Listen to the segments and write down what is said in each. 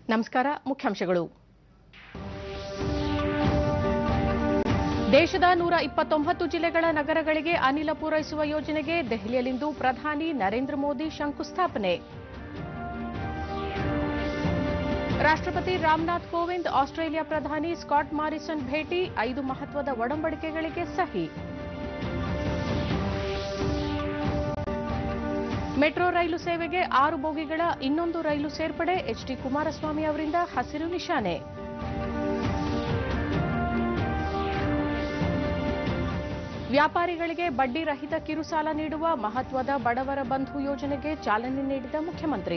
ನಮಸ್ಕಾರ ಮುಖ್ಯಾಂಶಗಳು ದೇಶದ ನೂರ ಇಪ್ಪತ್ತೊಂಬತ್ತು ಜಿಲ್ಲೆಗಳ ನಗರಗಳಿಗೆ ಅನಿಲ ಪೂರೈಸುವ ಯೋಜನೆಗೆ ದೆಹಲಿಯಲ್ಲಿಂದು ಪ್ರಧಾನಿ ನರೇಂದ್ರ ಮೋದಿ ಶಂಕುಸ್ಥಾಪನೆ ರಾಷ್ಟ್ರಪತಿ ರಾಮನಾಥ್ ಕೋವಿಂದ್ ಆಸ್ಟ್ರೇಲಿಯಾ ಪ್ರಧಾನಿ ಸ್ಕಾಟ್ ಮಾರಿಸನ್ ಭೇಟಿ ಐದು ಮಹತ್ವದ ಒಡಂಬಡಿಕೆಗಳಿಗೆ ಸಹಿ ಮೆಟ್ರೋ ರೈಲು ಸೇವೆಗೆ ಆರು ಬೋಗಿಗಳ ಇನ್ನೊಂದು ರೈಲು ಸೇರ್ಪಡೆ ಎಚ್ಡಿ ಕುಮಾರಸ್ವಾಮಿ ಅವರಿಂದ ಹಸಿರು ನಿಶಾನೆ ವ್ಯಾಪಾರಿಗಳಿಗೆ ಬಡ್ಡಿ ರಹಿತ ಕಿರುಸಾಲ ನೀಡುವ ಮಹತ್ವದ ಬಡವರ ಬಂಧು ಯೋಜನೆಗೆ ಚಾಲನೆ ನೀಡಿದ ಮುಖ್ಯಮಂತ್ರಿ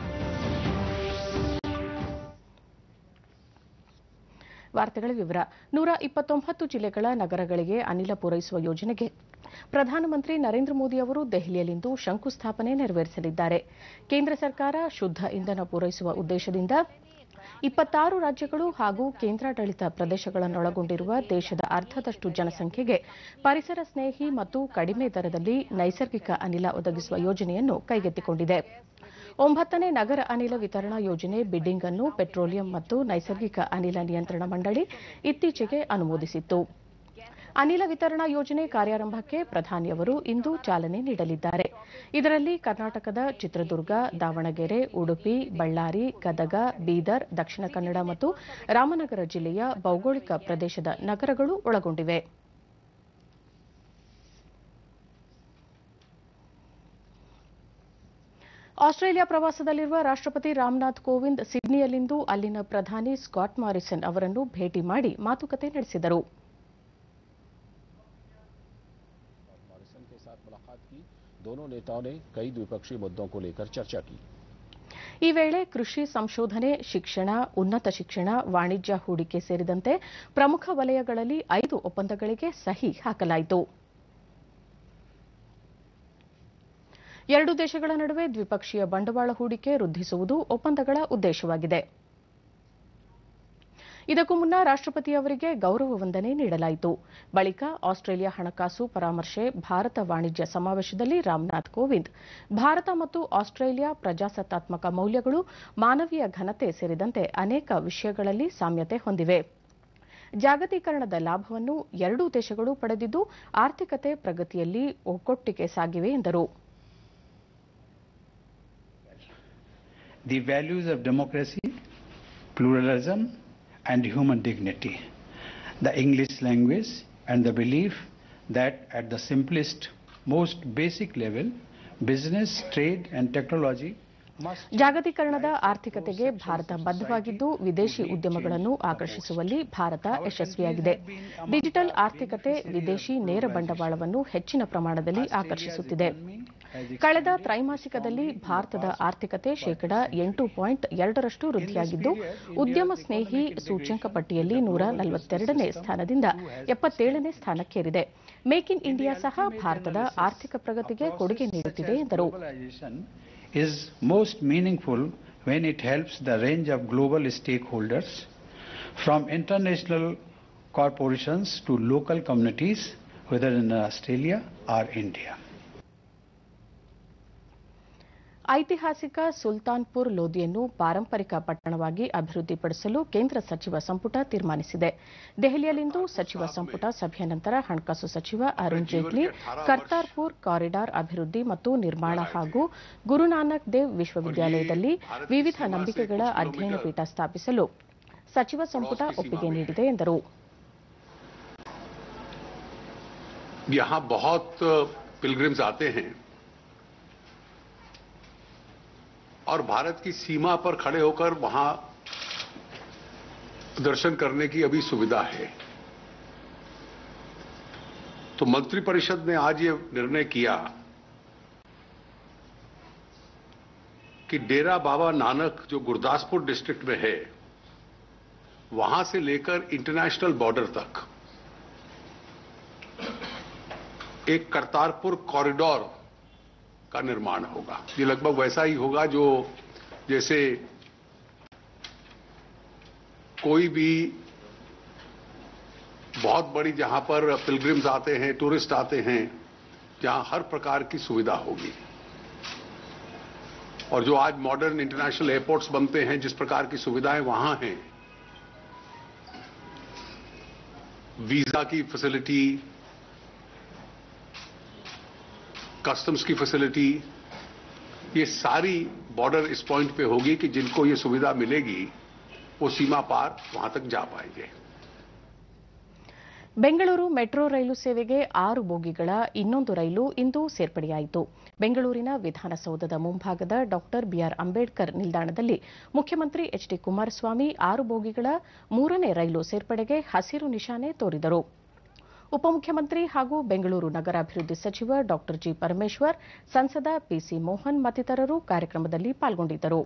ವಾರ್ತೆಗಳ ವಿವರ ನೂರ ಇಪ್ಪತ್ತೊಂಬತ್ತು ಜಿಲ್ಲೆಗಳ ನಗರಗಳಿಗೆ ಅನಿಲ ಪೂರೈಸುವ ಯೋಜನೆಗೆ ಪ್ರಧಾನಮಂತ್ರಿ ನರೇಂದ್ರ ಮೋದಿ ಅವರು ದೆಹಲಿಯಲ್ಲಿಂದು ಶಂಕುಸ್ಥಾಪನೆ ನೆರವೇರಿಸಲಿದ್ದಾರೆ ಕೇಂದ್ರ ಸರ್ಕಾರ ಶುದ್ದ ಇಂಧನ ಪೂರೈಸುವ ಉದ್ದೇಶದಿಂದ ಇಪ್ಪತ್ತಾರು ರಾಜ್ಯಗಳು ಹಾಗೂ ಕೇಂದ್ರಾಡಳಿತ ಪ್ರದೇಶಗಳನ್ನೊಳಗೊಂಡಿರುವ ದೇಶದ ಅರ್ಧದಷ್ಟು ಜನಸಂಖ್ಯೆಗೆ ಪರಿಸರ ಸ್ನೇಹಿ ಮತ್ತು ಕಡಿಮೆ ದರದಲ್ಲಿ ನೈಸರ್ಗಿಕ ಅನಿಲ ಒದಗಿಸುವ ಯೋಜನೆಯನ್ನು ಕೈಗೆತ್ತಿಕೊಂಡಿದೆ ಒಂಬತ್ತನೇ ನಗರ ಅನಿಲ ವಿತರಣಾ ಯೋಜನೆ ಬಿಡ್ಡಿಂಗ್ ಅನ್ನು ಪೆಟ್ರೋಲಿಯಂ ಮತ್ತು ನೈಸರ್ಗಿಕ ಅನಿಲ ನಿಯಂತ್ರಣ ಮಂಡಳಿ ಇತ್ತೀಚೆಗೆ ಅನುಮೋದಿಸಿತ್ತು ಅನಿಲ ವಿತರಣಾ ಯೋಜನೆ ಕಾರ್ಯಾರಂಭಕ್ಕೆ ಪ್ರಧಾನಿಯವರು ಇಂದು ಚಾಲನೆ ನೀಡಲಿದ್ದಾರೆ ಇದರಲ್ಲಿ ಕರ್ನಾಟಕದ ಚಿತ್ರದುರ್ಗ ದಾವಣಗೆರೆ ಉಡುಪಿ ಬಳ್ಳಾರಿ ಗದಗ ಬೀದರ್ ದಕ್ಷಿಣ ಕನ್ನಡ ಮತ್ತು ರಾಮನಗರ ಜಿಲ್ಲೆಯ ಭೌಗೋಳಿಕ ಪ್ರದೇಶದ ನಗರಗಳು ಒಳಗೊಂಡಿವೆ ಆಸ್ಟ್ರೇಲಿಯಾ ಪ್ರವಾಸದಲ್ಲಿರುವ ರಾಷ್ಟ್ರಪತಿ ರಾಮನಾಥ್ ಕೋವಿಂದ್ ಸಿಡ್ನಿಯಲ್ಲಿಂದು ಅಲ್ಲಿನ ಪ್ರಧಾನಿ ಸ್ಕಾಟ್ ಮಾರಿಸನ್ ಅವರನ್ನು ಭೇಟಿ ಮಾಡಿ ಮಾತುಕತೆ ನಡೆಸಿದರು मॉरिसन के साथ मुलाकात की दोनों नेताओं ने कई द्विपक्षीय मुद्दों को लेकर चर्चा की ಈ ವೇಳೆ ಕೃಷಿ ಸಂಶೋಧನೆ ಶಿಕ್ಷಣ ಉನ್ನತ ಶಿಕ್ಷಣ ವಾಣಿಜ್ಯ ಹೂಡಿಕೆ ಸೇರಿದಂತೆ ಪ್ರಮುಖ ವಲಯಗಳಲ್ಲಿ ಐದು ಒಪ್ಪಂದಗಳಿಗೆ ಸಹಿ ಹಾಕಲಾಯಿತು ಎರಡು ದೇಶಗಳ ನಡುವೆ ದ್ವಿಪಕ್ಷೀಯ ಬಂಡವಾಳ ಹೂಡಿಕೆ ವೃದ್ಧಿಸುವುದು ಒಪ್ಪಂದಗಳ ಉದ್ದೇಶವಾಗಿದೆ ಇದಕ್ಕೂ ಮುನ್ನ ರಾಷ್ಟ್ರಪತಿ ಅವರಿಗೆ ಗೌರವ ವಂದನೆ ನೀಡಲಾಯಿತು ಬಳಿಕ ಆಸ್ಟ್ರೇಲಿಯಾ ಹಣಕಾಸು ಪರಾಮರ್ಶೆ ಭಾರತ ವಾಣಿಜ್ಯ ಸಮಾವೇಶದಲ್ಲಿ ರಾಮನಾಥ್ ಕೋವಿಂದ್ ಭಾರತ ಮತ್ತು ಆಸ್ಟ್ರೇಲಿಯಾ ಪ್ರಜಾಸತ್ತಾತ್ಮಕ ಮೌಲ್ಯಗಳು ಮಾನವೀಯ ಘನತೆ ಸೇರಿದಂತೆ ಅನೇಕ ವಿಷಯಗಳಲ್ಲಿ ಸಾಮ್ಯತೆ ಹೊಂದಿವೆ ಜಾಗತೀಕರಣದ ಲಾಭವನ್ನು ಎರಡೂ ದೇಶಗಳು ಪಡೆದಿದ್ದು ಆರ್ಥಿಕತೆ ಪ್ರಗತಿಯಲ್ಲಿ ಒಗ್ಗೊಟ್ಟಿಗೆ ಸಾಗಿವೆ ಎಂದರು the values of democracy, pluralism, and human dignity, the English language, and the belief that at the simplest, most basic level, business, trade, and technology must. ಜಾಗತೀಕರಣದ ಆರ್ಥಿಕತೆಗೆ ಭಾರತ ಬದ್ಧವಾಗಿದ್ದು ವಿದೇಶಿ ಉದ್ಯಮಗಳನ್ನು ಆಕರ್ಷಿಸುವಲ್ಲಿ ಭಾರತ ಯಶಸ್ವಿಯಾಗಿದೆ ಡಿಜಿಟಲ್ ಆರ್ಥಿಕತೆ ವಿದೇಶಿ ನೇರ ಬಂಡವಾಳವನ್ನು ಹೆಚ್ಚಿನ ಪ್ರಮಾಣದಲ್ಲಿ ಆಕರ್ಷಿಸುತ್ತಿದೆ ಕಳೆದ ತ್ರೈಮಾಸಿಕದಲ್ಲಿ ಭಾರತದ ಆರ್ಥಿಕತೆ ಶೇಕಡ ಎಂಟು ಪಾಯಿಂಟ್ ಎರಡರಷ್ಟು ವೃದ್ಧಿಯಾಗಿದ್ದು ಉದ್ಯಮ ಸ್ನೇಹಿ ಸೂಚ್ಯಂಕ ಪಟ್ಟಿಯಲ್ಲಿ ನೂರ ನಲವತ್ತೆರಡನೇ ಸ್ಥಾನದಿಂದ ಎಪ್ಪತ್ತೇಳನೇ ಸ್ಥಾನಕ್ಕೇರಿದೆ ಮೇಕ್ ಇನ್ ಇಂಡಿಯಾ ಸಹ ಭಾರತದ ಆರ್ಥಿಕ ಪ್ರಗತಿಗೆ ಕೊಡುಗೆ ನೀಡುತ್ತಿದೆ ಎಂದರು Globalization is most meaningful when it helps the range of global stakeholders, from international corporations to local communities, whether in Australia or India. ಐತಿಹಾಸಿಕ ಸುಲ್ತಾನ್ಪುರ್ ಲೋಧಿಯನ್ನು ಪಾರಂಪರಿಕ ಪಟ್ಟಣವಾಗಿ ಅಭಿವೃದ್ಧಿಪಡಿಸಲು ಕೇಂದ್ರ ಸಚಿವ ಸಂಪುಟ ತೀರ್ಮಾನಿಸಿದೆ ದೆಹಲಿಯಲ್ಲಿಂದು ಸಚಿವ ಸಂಪುಟ ಸಭೆಯ ನಂತರ ಹಣಕಾಸು ಸಚಿವ ಅರುಣ್ ಜೇಟ್ಲಿ ಕರ್ತಾರ್ಪುರ್ ಕಾರಿಡಾರ್ ಅಭಿವೃದ್ಧಿ ಮತ್ತು ನಿರ್ಮಾಣ ಹಾಗೂ ಗುರುನಾನಕ್ ದೇವ್ ವಿಶ್ವವಿದ್ಯಾಲಯದಲ್ಲಿ ವಿವಿಧ ನಂಬಿಕೆಗಳ ಅಧ್ಯಯನ ಪೀಠ ಸ್ಥಾಪಿಸಲು ಸಚಿವ ಸಂಪುಟ ಒಪ್ಪಿಗೆ ನೀಡಿದೆ ಎಂದರು यहाँ बहुत पिलग्रिम्स आते हैं और भारत की सीमा पर खड़े होकर वहां दर्शन करने की अभी सुविधा है तो मंत्रिपरिषद ने आज ये निर्णय किया कि डेरा बाबा नानक जो गुरदासपुर डिस्ट्रिक्ट में है वहां से लेकर इंटरनेशनल बॉर्डर तक एक करतारपुर कॉरिडोर का निर्माण होगा ये लगभग वैसा ही होगा जो जैसे कोई भी बहुत बड़ी जहां पर पिलग्रिम्स आते हैं टूरिस्ट आते हैं जहां हर प्रकार की सुविधा होगी और जो आज मॉडर्न इंटरनेशनल एयरपोर्ट्स बनते हैं जिस प्रकार की सुविधाएं वहां हैं वीजा की फैसिलिटी कस्टम्स की फैसिलिटी ये सारी बॉर्डर इस पॉइंट पे होगी कि जिनको ये सुविधा मिलेगी वो सीमा पार वहां तक जा पाएंगे ಬೆಂಗಳೂರು ಮೆಟ್ರೋ ರೈಲು ಸೇವೆಗೆ ಆರು ಬೋಗಿಗಳ ಇನ್ನೊಂದು ರೈಲು ಇಂದು ಸೇರ್ಪಡೆಯಾಯಿತು ಬೆಂಗಳೂರಿನ ವಿಧಾನಸೌಧದ ಮುಂಭಾಗದ ಡಾಕ್ಟರ್ ಬಿಆರ್ ಅಂಬೇಡ್ಕರ್ ನಿಲ್ದಾಣದಲ್ಲಿ ಮುಖ್ಯಮಂತ್ರಿ ಎಚ್ ಡಿ ಕುಮಾರಸ್ವಾಮಿ ಆರು ಬೋಗಿಗಳ ಮೂರನೇ ರೈಲು ಸೇರ್ಪಡೆಗೆ ಹಸಿರು ನಿಶಾನೆ ತೋರಿದರು ಉಪಮುಖ್ಯಮಂತ್ರಿ ಹಾಗೂ ಬೆಂಗಳೂರು ನಗರಾಭಿವೃದ್ಧಿ ಸಚಿವ ಡಾಕ್ಟರ್ ಜಿ ಪರಮೇಶ್ವರ್ ಸಂಸದ ಪಿಸಿ ಮೋಹನ್ ಮತ್ತಿತರರು ಕಾರ್ಯಕ್ರಮದಲ್ಲಿ ಪಾಲ್ಗೊಂಡಿದ್ದರು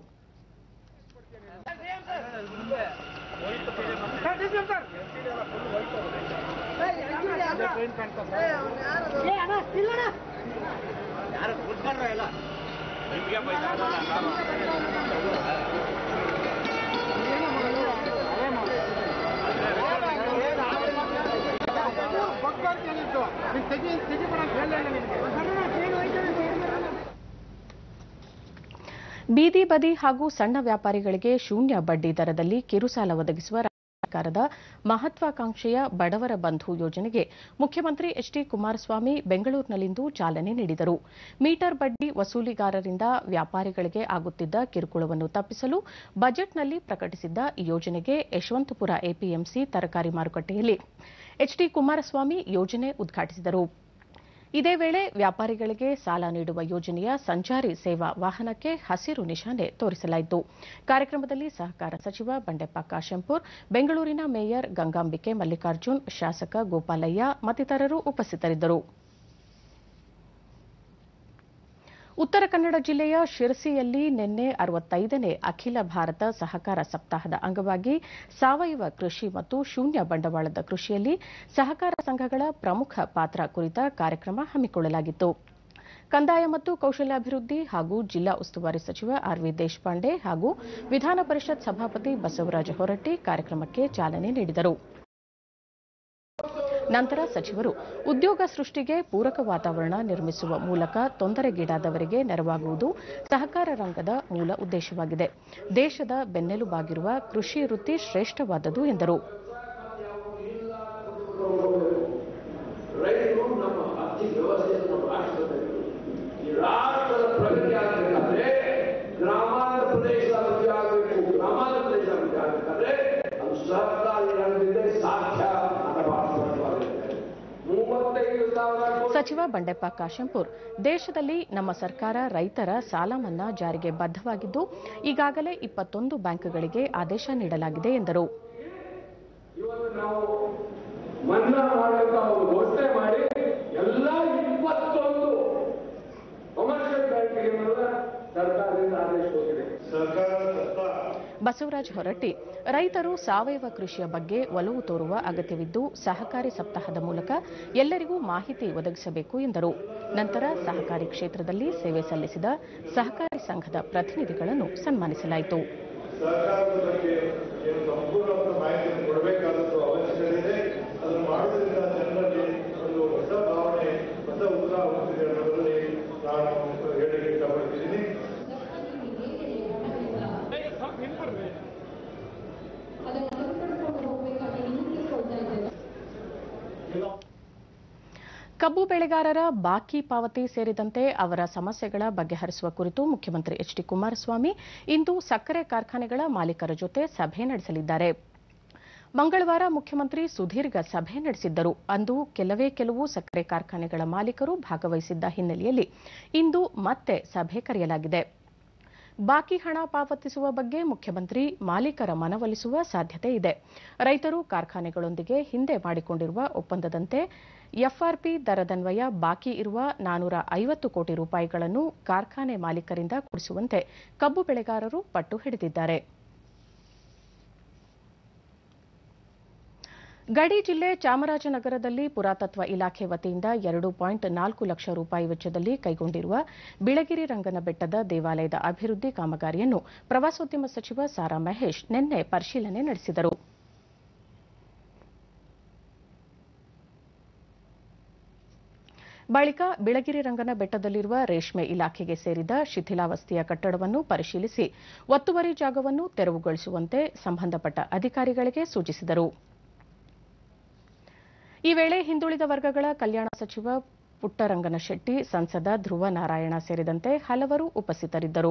ಬೀದಿ ಬದಿ ಹಾಗೂ ಸಣ್ಣ ವ್ಯಾಪಾರಿಗಳಿಗೆ ಶೂನ್ಯ ಬಡ್ಡಿ ದರದಲ್ಲಿ ಕಿರುಸಾಲ ಒದಗಿಸುವ ರಾಜ್ಯ ಸರ್ಕಾರದ ಮಹತ್ವಾಕಾಂಕ್ಷೆಯ ಬಡವರ ಬಂಧು ಯೋಜನೆಗೆ ಮುಖ್ಯಮಂತ್ರಿ ಎಚ್ ಡಿ ಕುಮಾರಸ್ವಾಮಿ ಬೆಂಗಳೂರಿನಲ್ಲಿಂದು ಚಾಲನೆ ನೀಡಿದರು ಮೀಟರ್ ಬಡ್ಡಿ ವಸೂಲಿಗಾರರಿಂದ ವ್ಯಾಪಾರಿಗಳಿಗೆ ಆಗುತ್ತಿದ್ದ ಕಿರುಕುಳವನ್ನು ತಪ್ಪಿಸಲು ಬಜೆಟ್ನಲ್ಲಿ ಪ್ರಕಟಿಸಿದ್ದ ಈ ಯೋಜನೆಗೆ ಯಶವಂತಪುರ ಎಪಿಎಂಸಿ ತರಕಾರಿ ಮಾರುಕಟ್ಟೆಯಲ್ಲಿ ಎಚ್ ಡಿ ಕುಮಾರಸ್ವಾಮಿ ಯೋಜನೆ ಉದ್ಘಾಟಿಸಿದರು ಇದೇ ವೇಳೆ ವ್ಯಾಪಾರಿಗಳಿಗೆ ಸಾಲ ನೀಡುವ ಯೋಜನೆಯ ಸಂಚಾರಿ ಸೇವಾ ವಾಹನಕ್ಕೆ ಹಸಿರು ನಿಶಾನೆ ತೋರಿಸಲಾಯಿತು ಕಾರ್ಯಕ್ರಮದಲ್ಲಿ ಸಹಕಾರ ಸಚಿವ ಬಂಡೆಪ್ಪ ಕಾಶೆಂಪೂರ್ ಬೆಂಗಳೂರಿನ ಮೇಯರ್ ಗಂಗಾಂಬಿಕೆ ಮಲ್ಲಿಕಾರ್ಜುನ್ ಶಾಸಕ ಗೋಪಾಲಯ್ಯ ಮತ್ತಿತರರು ಉಪಸ್ಥಿತರಿದ್ದರು ಉತ್ತರ ಕನ್ನಡ ಜಿಲ್ಲೆಯ ಶಿರಸಿಯಲ್ಲಿ ನಿನ್ನೆ ಅರವತ್ತೈದನೇ ಅಖಿಲ ಭಾರತ ಸಹಕಾರ ಸಪ್ತಾಹದ ಅಂಗವಾಗಿ ಸಾವಯವ ಕೃಷಿ ಮತ್ತು ಶೂನ್ಯ ಬಂಡವಾಳದ ಕೃಷಿಯಲ್ಲಿ ಸಹಕಾರ ಸಂಘಗಳ ಪ್ರಮುಖ ಪಾತ್ರ ಕುರಿತ ಕಾರ್ಯಕ್ರಮ ಹಮ್ಮಿಕೊಳ್ಳಲಾಗಿತ್ತು ಕಂದಾಯ ಮತ್ತು ಕೌಶಲ್ಯಾಭಿವೃದ್ಧಿ ಹಾಗೂ ಜಿಲ್ಲಾ ಉಸ್ತುವಾರಿ ಸಚಿವ ಆರ್ವಿ ದೇಶಪಾಂಡೆ ಹಾಗೂ ವಿಧಾನ ಪರಿಷತ್ ಸಭಾಪತಿ ಬಸವರಾಜ ಹೊರಟ್ಟಿ ಕಾರ್ಯಕ್ರಮಕ್ಕೆ ಚಾಲನೆ ನೀಡಿದರು ನಂತರ ಸಚಿವರು ಉದ್ಯೋಗ ಸೃಷ್ಟಿಗೆ ಪೂರಕ ವಾತಾವರಣ ನಿರ್ಮಿಸುವ ಮೂಲಕ ತೊಂದರೆಗೀಡಾದವರಿಗೆ ನೆರವಾಗುವುದು ಸಹಕಾರ ರಂಗದ ಮೂಲ ಉದ್ದೇಶವಾಗಿದೆ ದೇಶದ ಬೆನ್ನೆಲುಬಾಗಿರುವ ಕೃಷಿ ವೃತ್ತಿ ಶ್ರೇಷ್ಠವಾದದು ಎಂದರು ರೈತರು ನಮ್ಮ ಆರ್ಥಿಕ ವ್ಯವಸ್ಥೆ ನಮ್ಮ ರಾಷ್ಟ್ರದಲ್ಲಿ ಈ ರಾಷ್ಟ್ರದ ಪ್ರಗತಿ ಆಗಬೇಕಾದ್ರೆ ಗ್ರಾಮಾಂತರ ಪ್ರದೇಶ ಅಭಿವೃದ್ಧಿ ಆಗಬೇಕು ಗ್ರಾಮಾಂತರ ಪ್ರದೇಶ ಅಭಿವೃದ್ಧಿ ಆಗಬೇಕಾದ್ರೆ ಅದು ಸಹಕಾರಿ ರಂಗದಿಂದ ಸಾಧ್ಯ ಅಂತ ಬಹಳ ಸ್ಪಷ್ಟವಾಗಿದೆ ಮೂವತ್ತೈದು ಸಾವಿರ ಕೋಟಿ ಸಚಿವ ಬಂಡೆಪ್ಪ ಕಾಶೆಂಪೂರ್ ದೇಶದಲ್ಲಿ ನಮ್ಮ ಸರ್ಕಾರ ರೈತರ ಸಾಲ ಮನ್ನಾ ಜಾರಿಗೆ ಬದ್ಧವಾಗಿದ್ದು ಈಗಾಗಲೇ ಇಪ್ಪತ್ತೊಂದು ಬ್ಯಾಂಕ್ಗಳಿಗೆ ಆದೇಶ ನೀಡಲಾಗಿದೆ ಎಂದರು ಇವತ್ತು ನಾವು ಮನ್ನಾ ಮಾಡಲು ಅವರು ಘೋಷಣೆ ಮಾಡಿ ಎಲ್ಲ ಇಪ್ಪತ್ತೊಂದು ಕಮರ್ಷಿಯಲ್ ಬ್ಯಾಂಕಿಗೆ ಸರ್ಕಾರದಿಂದ ಆದೇಶ ಹೋಗಿದೆ ಬಸವರಾಜ ಹೊರಟ್ಟಿ ರೈತರು ಸಾವಯವ ಕೃಷಿಯ ಬಗ್ಗೆ ಒಲವು ತೋರುವ ಅಗತ್ಯವಿದ್ದು ಸಹಕಾರಿ ಸಪ್ತಾಹದ ಮೂಲಕ ಎಲ್ಲರಿಗೂ ಮಾಹಿತಿ ಒದಗಿಸಬೇಕು ಎಂದರು ನಂತರ ಸಹಕಾರಿ ಕ್ಷೇತ್ರದಲ್ಲಿ ಸೇವೆ ಸಲ್ಲಿಸಿದ ಸಹಕಾರಿ ಸಂಘದ ಪ್ರತಿನಿಧಿಗಳನ್ನು ಸನ್ಮಾನಿಸಲಾಯಿತು ಸರ್ಕಾರದ ಬಗ್ಗೆ ಏನು ಸಂಪೂರ್ಣವಾದ ಮಾಹಿತಿಯನ್ನು ಕೊಡಬೇಕಾದದ್ದು ಅವಶ್ಯಕತೆ ಇದೆ ಅದನ್ನು ಮಾಡುವುದರಿಂದ ಜನರಲ್ಲಿ ಒಂದು ಹೊಸ ಭಾವನೆ ಹೊಸ ಉತ್ಸಾಹ ಹೊಂದಿದೆ ಅನ್ನೋದರಲ್ಲಿ ನಾನು ಹೇಳಲಿಕ್ಕೆ ಇಷ್ಟಪಡ್ತಿದ್ದೀನಿ ಕಬ್ಬು ಬೆಳೆಗಾರರ ಬಾಕಿ ಪಾವತಿ ಸೇರಿದಂತೆ ಅವರ ಸಮಸ್ಯೆಗಳ ಬಗೆಹರಿಸುವ ಕುರಿತು ಮುಖ್ಯಮಂತ್ರಿ ಎಚ್ ಡಿ ಕುಮಾರಸ್ವಾಮಿ ಇಂದು ಸಕ್ಕರೆ ಕಾರ್ಖಾನೆಗಳ ಮಾಲೀಕರ ಜೊತೆ ಸಭೆ ನಡೆಸಲಿದ್ದಾರೆ ಮಂಗಳವಾರ ಮುಖ್ಯಮಂತ್ರಿ ಸುದೀರ್ಘ ಸಭೆ ನಡೆಸಿದ್ದರು ಅಂದು ಕೆಲವೇ ಕೆಲವು ಸಕ್ಕರೆ ಕಾರ್ಖಾನೆಗಳ ಮಾಲೀಕರು ಭಾಗವಹಿಸಿದ್ದ ಹಿನ್ನೆಲೆಯಲ್ಲಿ ಇಂದು ಮತ್ತೆ ಸಭೆ ಕರೆಯಲಾಗಿದೆ ಬಾಕಿ ಹಣ ಪಾವತಿಸುವ ಬಗ್ಗೆ ಮುಖ್ಯಮಂತ್ರಿ ಮಾಲೀಕರ ಮನವೊಲಿಸುವ ಸಾಧ್ಯತೆ ಇದೆ ರೈತರು ಕಾರ್ಖಾನೆಗಳೊಂದಿಗೆ ಹಿಂದೆ ಮಾಡಿಕೊಂಡಿರುವ ಒಪ್ಪಂದದಂತೆ ಎಫ್ಆರ್ಪಿ ದರದನ್ವಯ ಬಾಕಿ ಇರುವ ನಾನೂರ ಐವತ್ತು ಕೋಟಿ ರೂಪಾಯಿಗಳನ್ನು ಕಾರ್ಖಾನೆ ಮಾಲೀಕರಿಂದ ಕೊಡಿಸುವಂತೆ ಕಬ್ಬು ಬೆಳೆಗಾರರು ಪಟ್ಟು ಹಿಡಿದಿದ್ದಾರೆ ಗಡಿ ಜಿಲ್ಲೆ ಚಾಮರಾಜನಗರದಲ್ಲಿ ಪುರಾತತ್ವ ಇಲಾಖೆ ವತಿಯಿಂದ ಎರಡು ಪಾಯಿಂಟ್ ನಾಲ್ಕು ಲಕ್ಷ ರೂಪಾಯಿ ವೆಚ್ಚದಲ್ಲಿ ಕೈಗೊಂಡಿರುವ ಬಿಳಗಿರಿ ರಂಗನ ಬೆಟ್ಟದ ದೇವಾಲಯದ ಅಭಿವೃದ್ಧಿ ಕಾಮಗಾರಿಯನ್ನು ಪ್ರವಾಸೋದ್ಯಮ ಸಚಿವ ಸಾರಾ ಮಹೇಶ್ ನಿನ್ನೆ ಪರಿಶೀಲನೆ ನಡೆಸಿದರು ಬಳಿಕ ಬಿಳಗಿರಿ ರಂಗನ ಬೆಟ್ಟದಲ್ಲಿರುವ ರೇಷ್ಮೆ ಇಲಾಖೆಗೆ ಸೇರಿದ ಶಿಥಿಲಾವಸ್ಥೆಯ ಕಟ್ಟಡವನ್ನು ಪರಿಶೀಲಿಸಿ ಒತ್ತುವರಿ ಜಾಗವನ್ನು ತೆರವುಗೊಳಿಸುವಂತೆ ಸಂಬಂಧಪಟ್ಟ ಅಧಿಕಾರಿಗಳಿಗೆ ಸೂಚಿಸಿದರು ಈ ವೇಳೆ ಹಿಂದುಳಿದ ವರ್ಗಗಳ ಕಲ್ಯಾಣ ಸಚಿವ ಪುಟ್ಟರಂಗನಶೆಟ್ಟಿ ಸಂಸದ ಧ್ರುವ ನಾರಾಯಣ ಸೇರಿದಂತೆ ಹಲವರು ಉಪಸ್ಥಿತರಿದ್ದರು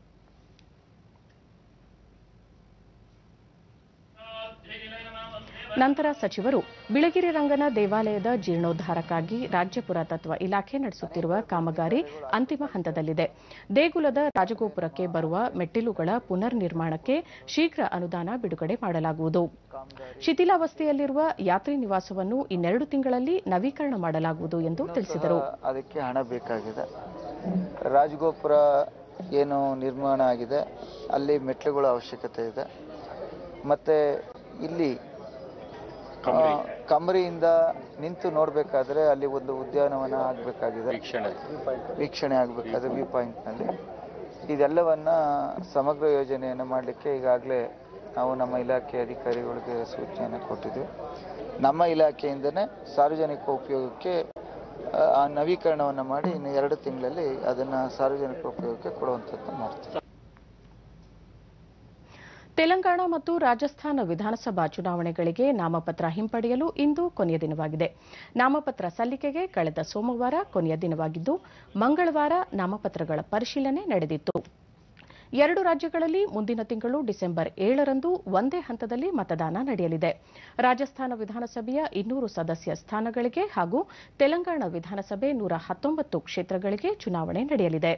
ನಂತರ ಸಚಿವರು ಬಿಳಗಿರಿ ರಂಗನ ದೇವಾಲಯದ ಜೀರ್ಣೋದ್ಧಾರಕ್ಕಾಗಿ ರಾಜ್ಯ ಪುರಾತತ್ವ ಇಲಾಖೆ ನಡೆಸುತ್ತಿರುವ ಕಾಮಗಾರಿ ಅಂತಿಮ ಹಂತದಲ್ಲಿದೆ ದೇಗುಲದ ರಾಜಗೋಪುರಕ್ಕೆ ಬರುವ ಮೆಟ್ಟಿಲುಗಳ ಪುನರ್ ನಿರ್ಮಾಣಕ್ಕೆ ಶೀಘ್ರ ಅನುದಾನ ಬಿಡುಗಡೆ ಮಾಡಲಾಗುವುದು ಶಿಥಿಲಾವಸ್ಥೆಯಲ್ಲಿರುವ ಯಾತ್ರಿ ನಿವಾಸವನ್ನು ಇನ್ನೆರಡು ತಿಂಗಳಲ್ಲಿ ನವೀಕರಣ ಮಾಡಲಾಗುವುದು ಎಂದು ತಿಳಿಸಿದರು ಅದಕ್ಕೆ ಹಣ ಬೇಕಾಗಿದೆ ರಾಜಗೋಪುರ ಏನು ನಿರ್ಮಾಣ ಆಗಿದೆ ಅಲ್ಲಿ ಮೆಟ್ಲುಗಳ ಅವಶ್ಯಕತೆ ಇದೆ ಮತ್ತೆ ಇಲ್ಲಿ ಆ, ಕಮರಿಯಿಂದ ನಿಂತು ನೋಡಬೇಕಾದ್ರೆ ಅಲ್ಲಿ ಒಂದು ಉದ್ಯಾನವನ ಆಗಬೇಕಾಗಿದೆ ವೀಕ್ಷಣೆ ಆಗಬೇಕಾದ್ರೆ ವ್ಯೂ ಪಾಯಿಂಟ್ನಲ್ಲಿ ಇದೆಲ್ಲವನ್ನ ಸಮಗ್ರ ಯೋಜನೆಯನ್ನು ಮಾಡಲಿಕ್ಕೆ ಈಗಾಗಲೇ ನಾವು ನಮ್ಮ ಇಲಾಖೆ ಅಧಿಕಾರಿಗಳಿಗೆ ಸೂಚನೆಯನ್ನು ಕೊಟ್ಟಿದ್ವಿ ನಮ್ಮ ಇಲಾಖೆಯಿಂದನೇ ಸಾರ್ವಜನಿಕ ಉಪಯೋಗಕ್ಕೆ ಆ, ಆ ನವೀಕರಣವನ್ನು ಮಾಡಿ ಇನ್ನು ಎರಡು ತಿಂಗಳಲ್ಲಿ ಅದನ್ನು ಸಾರ್ವಜನಿಕ ಉಪಯೋಗಕ್ಕೆ ಕೊಡುವಂಥದ್ದು ಮಾಡ್ತೀವಿ ತೆಲಂಗಾಣ ಮತ್ತು ರಾಜಸ್ಥಾನ ವಿಧಾನಸಭಾ ಚುನಾವಣೆಗಳಿಗೆ ನಾಮಪತ್ರ ಹಿಂಪಡೆಯಲು ಇಂದು ಕೊನೆಯ ದಿನವಾಗಿದೆ ನಾಮಪತ್ರ ಸಲ್ಲಿಕೆಗೆ ಕಳೆದ ಸೋಮವಾರ ಕೊನೆಯ ದಿನವಾಗಿದ್ದು ಮಂಗಳವಾರ ನಾಮಪತ್ರಗಳ ಪರಿಶೀಲನೆ ನಡೆದಿತ್ತು ಎರಡು ರಾಜ್ಯಗಳಲ್ಲಿ ಮುಂದಿನ ತಿಂಗಳು ಡಿಸೆಂಬರ್ ಏಳರಂದು ಒಂದೇ ಹಂತದಲ್ಲಿ ಮತದಾನ ನಡೆಯಲಿದೆ ರಾಜಸ್ಥಾನ ವಿಧಾನಸಭೆಯ ಇನ್ನೂರು ಸದಸ್ಯ ಸ್ಥಾನಗಳಿಗೆ ಹಾಗೂ ತೆಲಂಗಾಣ ವಿಧಾನಸಭೆ ನೂರ ಹತ್ತೊಂಬತ್ತು ಕ್ಷೇತ್ರಗಳಿಗೆ ಚುನಾವಣೆ ನಡೆಯಲಿದೆ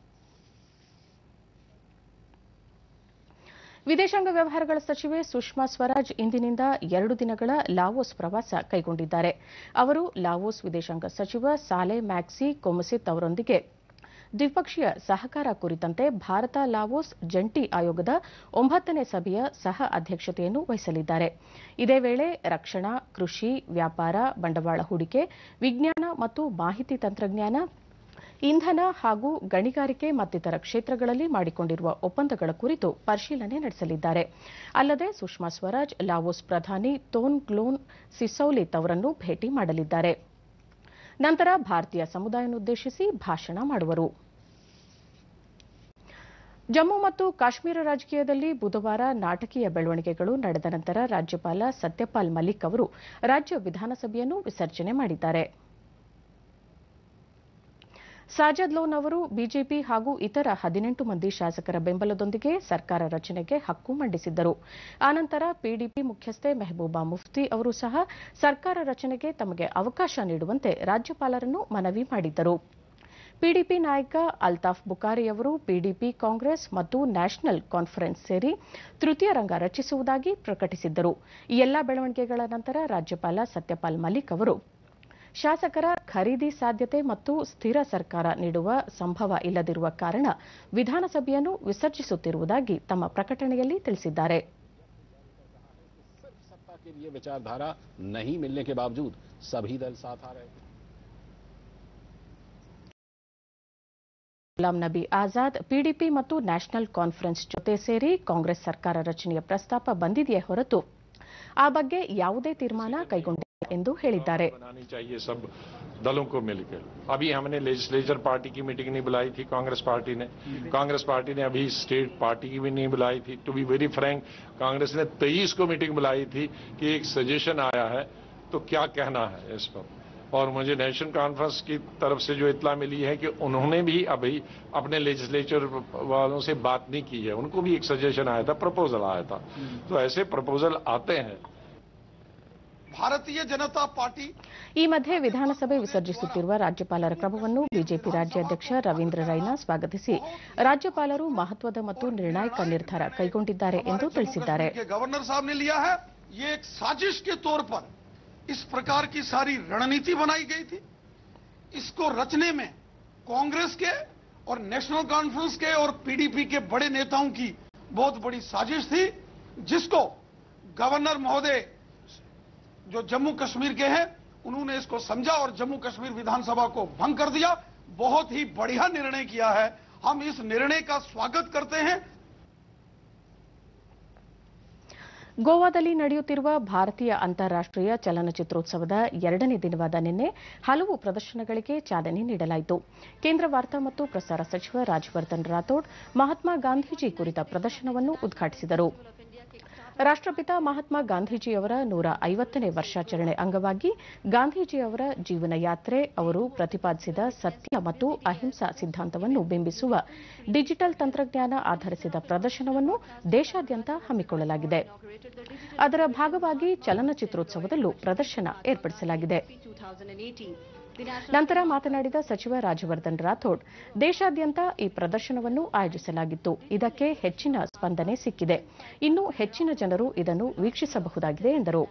ವಿದೇಶಾಂಗ ವ್ಯವಹಾರಗಳ ಸಚಿವೆ ಸುಷ್ಮಾ ಸ್ವರಾಜ್ ಇಂದಿನಿಂದ ಎರಡು ದಿನಗಳ ಲಾವೋಸ್ ಪ್ರವಾಸ ಕೈಗೊಂಡಿದ್ದಾರೆ ಅವರು ಲಾವೋಸ್ ವಿದೇಶಾಂಗ ಸಚಿವ ಸಾಲೆ ಮ್ಯಾಕ್ಸಿ ಕೊಮಸಿತ್ ಅವರೊಂದಿಗೆ ದ್ವಿಪಕ್ಷೀಯ ಸಹಕಾರ ಕುರಿತಂತೆ ಭಾರತ ಲಾವೋಸ್ ಜಂಟಿ ಆಯೋಗದ ಒಂಬತ್ತನೇ ಸಭೆಯ ಸಹ ಅಧ್ಯಕ್ಷತೆಯನ್ನು ವಹಿಸಲಿದ್ದಾರೆ ಇದೇ ವೇಳೆ ರಕ್ಷಣಾ ಕೃಷಿ ವ್ಯಾಪಾರ ಬಂಡವಾಳ ಹೂಡಿಕೆ ವಿಜ್ಞಾನ ಮತ್ತು ಮಾಹಿತಿ ತಂತ್ರಜ್ಞಾನ ಇಂಧನ ಹಾಗೂ ಗಣಿಗಾರಿಕೆ ಮತ್ತಿತರ ಕ್ಷೇತ್ರಗಳಲ್ಲಿ ಮಾಡಿಕೊಂಡಿರುವ ಒಪ್ಪಂದಗಳ ಕುರಿತು ಪರಿಶೀಲನೆ ನಡೆಸಲಿದ್ದಾರೆ ಅಲ್ಲದೆ ಸುಷ್ಮಾ ಸ್ವರಾಜ್ ಲಾವೋಸ್ ಪ್ರಧಾನಿ ತೋನ್ ಗ್ಲೋನ್ ಸಿಸೌಲಿತ್ ಅವರನ್ನು ಭೇಟಿ ಮಾಡಲಿದ್ದಾರೆ ನಂತರ ಭಾರತೀಯ ಸಮುದಾಯವನ್ನುದ್ದೇಶಿಸಿ ಭಾಷಣ ಮಾಡುವರು ಜಮ್ಮು ಮತ್ತು ಕಾಶ್ಮೀರ ರಾಜಕೀಯದಲ್ಲಿ ಬುಧವಾರ ನಾಟಕೀಯ ಬೆಳವಣಿಗೆಗಳು ನಡೆದ ನಂತರ ರಾಜ್ಯಪಾಲ ಸತ್ಯಪಾಲ್ ಮಲಿಕ್ ಅವರು ರಾಜ್ಯ ವಿಧಾನಸಭೆಯನ್ನು ವಿಸರ್ಜನೆ ಮಾಡಿದ್ದಾರೆ ಸಾಜದ್ ಲೋನ್ ಅವರು ಬಿಜೆಪಿ ಹಾಗೂ ಇತರ ಹದಿನೆಂಟು ಮಂದಿ ಶಾಸಕರ ಬೆಂಬಲದೊಂದಿಗೆ ಸರ್ಕಾರ ರಚನೆಗೆ ಹಕ್ಕು ಮಂಡಿಸಿದ್ದರು ಆನಂತರ ಪಿಡಿಪಿ ಮುಖ್ಯಸ್ಥೆ ಮೆಹಬೂಬಾ ಮುಫ್ತಿ ಅವರು ಸಹ ಸರ್ಕಾರ ರಚನೆಗೆ ತಮಗೆ ಅವಕಾಶ ನೀಡುವಂತೆ ರಾಜ್ಯಪಾಲರನ್ನು ಮನವಿ ಮಾಡಿದ್ದರು ಪಿಡಿಪಿ ನಾಯಕ ಅಲ್ತಾಫ್ ಬುಕಾರಿ ಅವರು ಪಿಡಿಪಿ ಕಾಂಗ್ರೆಸ್ ಮತ್ತು ನ್ಯಾಷನಲ್ ಕಾನ್ಫರೆನ್ಸ್ ಸೇರಿ ತೃತೀಯ ರಂಗ ರಚಿಸುವುದಾಗಿ ಪ್ರಕಟಿಸಿದ್ದರು ಈ ಎಲ್ಲಾ ಬೆಳವಣಿಗೆಗಳ ನಂತರ ರಾಜ್ಯಪಾಲ ಸತ್ಯಪಾಲ್ ಮಲಿಕ್ ಅವರು ಶಾಸಕರ ಖರೀದಿ ಸಾಧ್ಯತೆ ಮತ್ತು ಸ್ಥಿರ ಸರ್ಕಾರ ನೀಡುವ ಸಂಭವ ಇಲ್ಲದಿರುವ ಕಾರಣ ವಿಧಾನಸಭೆಯನ್ನು ವಿಸರ್ಜಿಸುತ್ತಿರುವುದಾಗಿ ತಮ್ಮ ಪ್ರಕಟಣೆಯಲ್ಲಿ ತಿಳಿಸಿದ್ದಾರೆ सत्ता के लिए विचारधारा नहीं मिलने के बावजूद सभी दल साथ आ रहे थे ಗುಲಾಂ ನಬಿ ಆಜಾದ್ ಪಿಡಿಪಿ ಮತ್ತು ನ್ಯಾಷನಲ್ ಕಾನ್ಫರೆನ್ಸ್ ಜೊತೆ ಸೇರಿ ಕಾಂಗ್ರೆಸ್ ಸರ್ಕಾರ ರಚನೆಯ ಪ್ರಸ್ತಾಪ ಬಂದಿದೆಯೇ ಹೊರತು ಆ ಬಗ್ಗೆ ಯಾವುದೇ ತೀರ್ಮಾನ ಕೈಗೊಂಡಿಲ್ಲ ಎಂದು ಹೇಳಿದ್ದಾರೆ बनानी चाहिए सब दलों को मिलकर अभी हमने लेजिस्लेचर पार्टी की मीटिंग नहीं बुलाई थी कांग्रेस पार्टी ने कांग्रेस पार्टी ने अभी स्टेट पार्टी की भी नहीं बुलाई थी to be very frank Congress ने तेईस को मीटिंग बुलाई थी कि एक सजेशन आया है तो क्या कहना है इस पर और मुझे नेशनल कॉन्फ्रेंस की तरफ से जो इतला मिली है कि उन्होंने भी अभी अपने लेजिस्लेचर वालों से बात नहीं की है उनको भी एक सजेशन आया था प्रपोजल आया था तो ऐसे प्रपोजल आते हैं ಭಾರತೀಯ ಜನತಾ ಪಾರ್ಟಿ ಈ ಮಧ್ಯೆ ವಿಧಾನಸಭೆ ವಿಸರ್ಜಿಸುತ್ತಿರುವ ರಾಜ್ಯಪಾಲರ ಕ್ರಮವನ್ನು ಬಿಜೆಪಿ ರಾಜ್ಯಾಧ್ಯಕ್ಷ ರವೀಂದ್ರ ರೈನಾ ಸ್ವಾಗತಿಸಿ ರಾಜ್ಯಪಾಲರು ಮಹತ್ವದ ಮತ್ತು ನಿರ್ಣಾಯಕ ನಿರ್ಧಾರ ಕೈಗೊಂಡಿದ್ದಾರೆ ಎಂದು ತಿಳಿಸಿದ್ದಾರೆ के गवर्नर साहब ने लिया है ये एक साजिश के तौर पर इस प्रकार की सारी रणनीति बनाई गई थी इसको रचने में कांग्रेस के और नेशनल कॉन्फ्रेंस के और पीडीपी के बड़े नेताओं की बहुत बड़ी साजिश थी जिसको गवर्नर महोदय जो जम्मू कश्मीर के हैं उन्होंने इसको समझा और जम्मू कश्मीर विधानसभा को भंग कर दिया बहुत ही बढ़िया निर्णय किया है हम इस निर्णय का स्वागत करते हैं ಗೋವಾದಲ್ಲಿ ನಡೆಯುತ್ತಿರುವ ಭಾರತೀಯ ಅಂತಾರಾಷ್ಟೀಯ ಚಲನಚಿತ್ರೋತ್ಸವದ ಎರಡನೇ ದಿನವಾದ ನಿನ್ನೆ ಹಲವು ಪ್ರದರ್ಶನಗಳಿಗೆ ಚಾಲನೆ ನೀಡಲಾಯಿತು ಕೇಂದ್ರ ವಾರ್ತಾ ಮತ್ತು ಪ್ರಸಾರ ಸಚಿವ ರಾಜ್ಯವರ್ಧನ್ ರಾಥೋಡ್ ಮಹಾತ್ಮ ಗಾಂಧೀಜಿ ಕುರಿತ ಪ್ರದರ್ಶನವನ್ನು ಉದ್ಘಾಟಿಸಿದರು ರಾಷ್ಟಪಿತ ಮಹಾತ್ಮ ಗಾಂಧೀಜಿಯವರ ನೂರ ಐವತ್ತನೇ ವರ್ಷಾಚರಣೆ ಅಂಗವಾಗಿ ಗಾಂಧೀಜಿಯವರ ಜೀವನ ಯಾತ್ರೆ ಅವರು ಪ್ರತಿಪಾದಿಸಿದ ಸತ್ಯ ಮತ್ತು ಅಹಿಂಸಾ ಸಿದ್ಧಾಂತವನ್ನು ಬಿಂಬಿಸುವ ಡಿಜಿಟಲ್ ತಂತ್ರಜ್ಞಾನ ಆಧರಿಸಿದ ಪ್ರದರ್ಶನವನ್ನು ದೇಶಾದ್ಯಂತ ಹಮ್ಮಿಕೊಳ್ಳಲಾಗಿದೆ ಅದರ ಭಾಗವಾಗಿ ಚಲನಚಿತ್ರೋತ್ಸವದಲ್ಲೂ ಪ್ರದರ್ಶನ ಏರ್ಪಡಿಸಲಾಗಿದೆ ನಂತರ ಮಾತನಾಡಿದ ಸಚಿವ ರಾಜ್ಯವರ್ಧನ್ ರಾಥೋಡ್ ದೇಶಾದ್ಯಂತ ಈ ಪ್ರದರ್ಶನವನ್ನು ಆಯೋಜಿಸಲಾಗಿತ್ತು ಇದಕ್ಕೆ ಹೆಚ್ಚಿನ ಸ್ಪಂದನೆ ಸಿಕ್ಕಿದೆ ಇನ್ನು ಹೆಚ್ಚಿನ ಜನರು ಇದನ್ನು ವೀಕ್ಷಿಸಬಹುದಾಗಿದೆ ಎಂದರು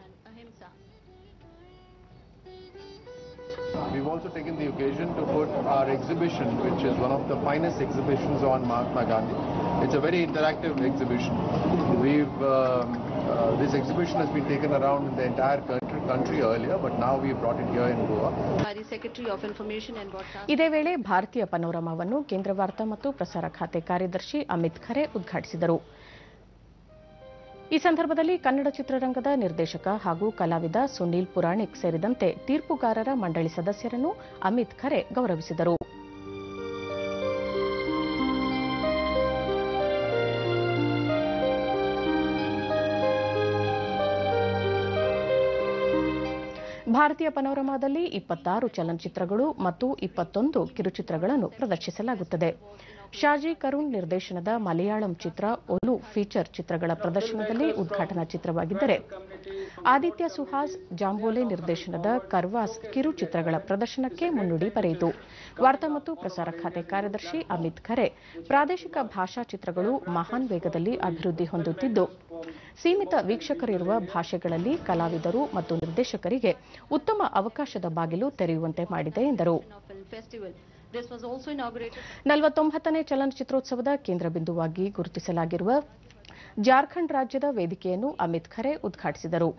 We've also taken the occasion to put our exhibition, which is one of the finest exhibitions on Mahatma Gandhi. It's a very interactive exhibition. We've um, uh, this exhibition has been taken around in the entire country, country earlier, but now we've brought it here in Goa. Secretary of Information and Broadcasting. ಇದೇ ವೇಳೆ ಭಾರತೀಯ ಪನೋರಮಾವನ್ನು ಕೇಂದ್ರ ವಾರ್ತಾ ಮತ್ತು ಪ್ರಸಾರ ಖಾತೆ ಕಾರ್ಯದರ್ಶಿ ಅಮಿತ್ ಖರೆ ಉದ್ಘಾಟಿಸಿದರು ಈ ಸಂದರ್ಭದಲ್ಲಿ ಕನ್ನಡ ಚಿತ್ರರಂಗದ ನಿರ್ದೇಶಕ ಹಾಗೂ ಕಲಾವಿದ ಸುನೀಲ್ ಪುರಾಣಿಕ್ ಸೇರಿದಂತೆ ತೀರ್ಪುಗಾರರ ಮಂಡಳಿ ಸದಸ್ಯರನ್ನು ಅಮಿತ್ ಖರೆ ಗೌರವಿಸಿದರು ಭಾರತೀಯ ಪನೋರಮಾದಲ್ಲಿ ಇಪ್ಪತ್ತಾರು ಚಲನಚಿತ್ರಗಳು ಮತ್ತು ಇಪ್ಪತ್ತೊಂದು ಕಿರುಚಿತ್ರಗಳನ್ನು ಪ್ರದರ್ಶಿಸಲಾಗುತ್ತದೆ ಶಾಜಿ ಕರುಣ್ ನಿರ್ದೇಶನದ ಮಲಯಾಳಂ ಚಿತ್ರ ಒಲು ಫೀಚರ್ ಚಿತ್ರಗಳ ಪ್ರದರ್ಶನದಲ್ಲಿ ಉದ್ಘಾಟನಾ ಚಿತ್ರವಾಗಿದ್ದರೆ ಆದಿತ್ಯ ಸುಹಾಸ್ ಜಾಂಬೋಲೆ ನಿರ್ದೇಶನದ ಕರ್ವಾಸ್ ಕಿರು ಚಿತ್ರಗಳ ಪ್ರದರ್ಶನಕ್ಕೆ ಮುನ್ನುಡಿ ಬರೆಯಿತು ವಾರ್ತಾ ಮತ್ತು ಪ್ರಸಾರ ಖಾತೆ ಕಾರ್ಯದರ್ಶಿ ಅಮಿತ್ ಖರೆ ಪ್ರಾದೇಶಿಕ ಭಾಷಾ ಚಿತ್ರಗಳು ಮಹಾನ್ ವೇಗದಲ್ಲಿ ಅಭಿವೃದ್ಧಿ ಹೊಂದುತ್ತಿದ್ದು ಸೀಮಿತ ವೀಕ್ಷಕರಿರುವ ಭಾಷೆಗಳಲ್ಲಿ ಕಲಾವಿದರು ಮತ್ತು ನಿರ್ದೇಶಕರಿಗೆ ಉತ್ತಮ ಅವಕಾಶದ ಬಾಗಿಲು ತೆರೆಯುವಂತೆ ಮಾಡಿದೆ ಎಂದರು Film Festival. This was also inaugurated. ನಲವತ್ತೊಂಬತ್ತನೇ ಚಲನಚಿತ್ರೋತ್ಸವದ ಕೇಂದ್ರ ಬಿಂದುವಾಗಿ ಗುರುತಿಸಲಾಗಿರುವ ಜಾರ್ಖಂಡ್ ರಾಜ್ಯದ ವೇದಿಕೆಯನ್ನು ಅಮಿತ್ ಖರೆ ಉದ್ಘಾಟಿಸಿದರು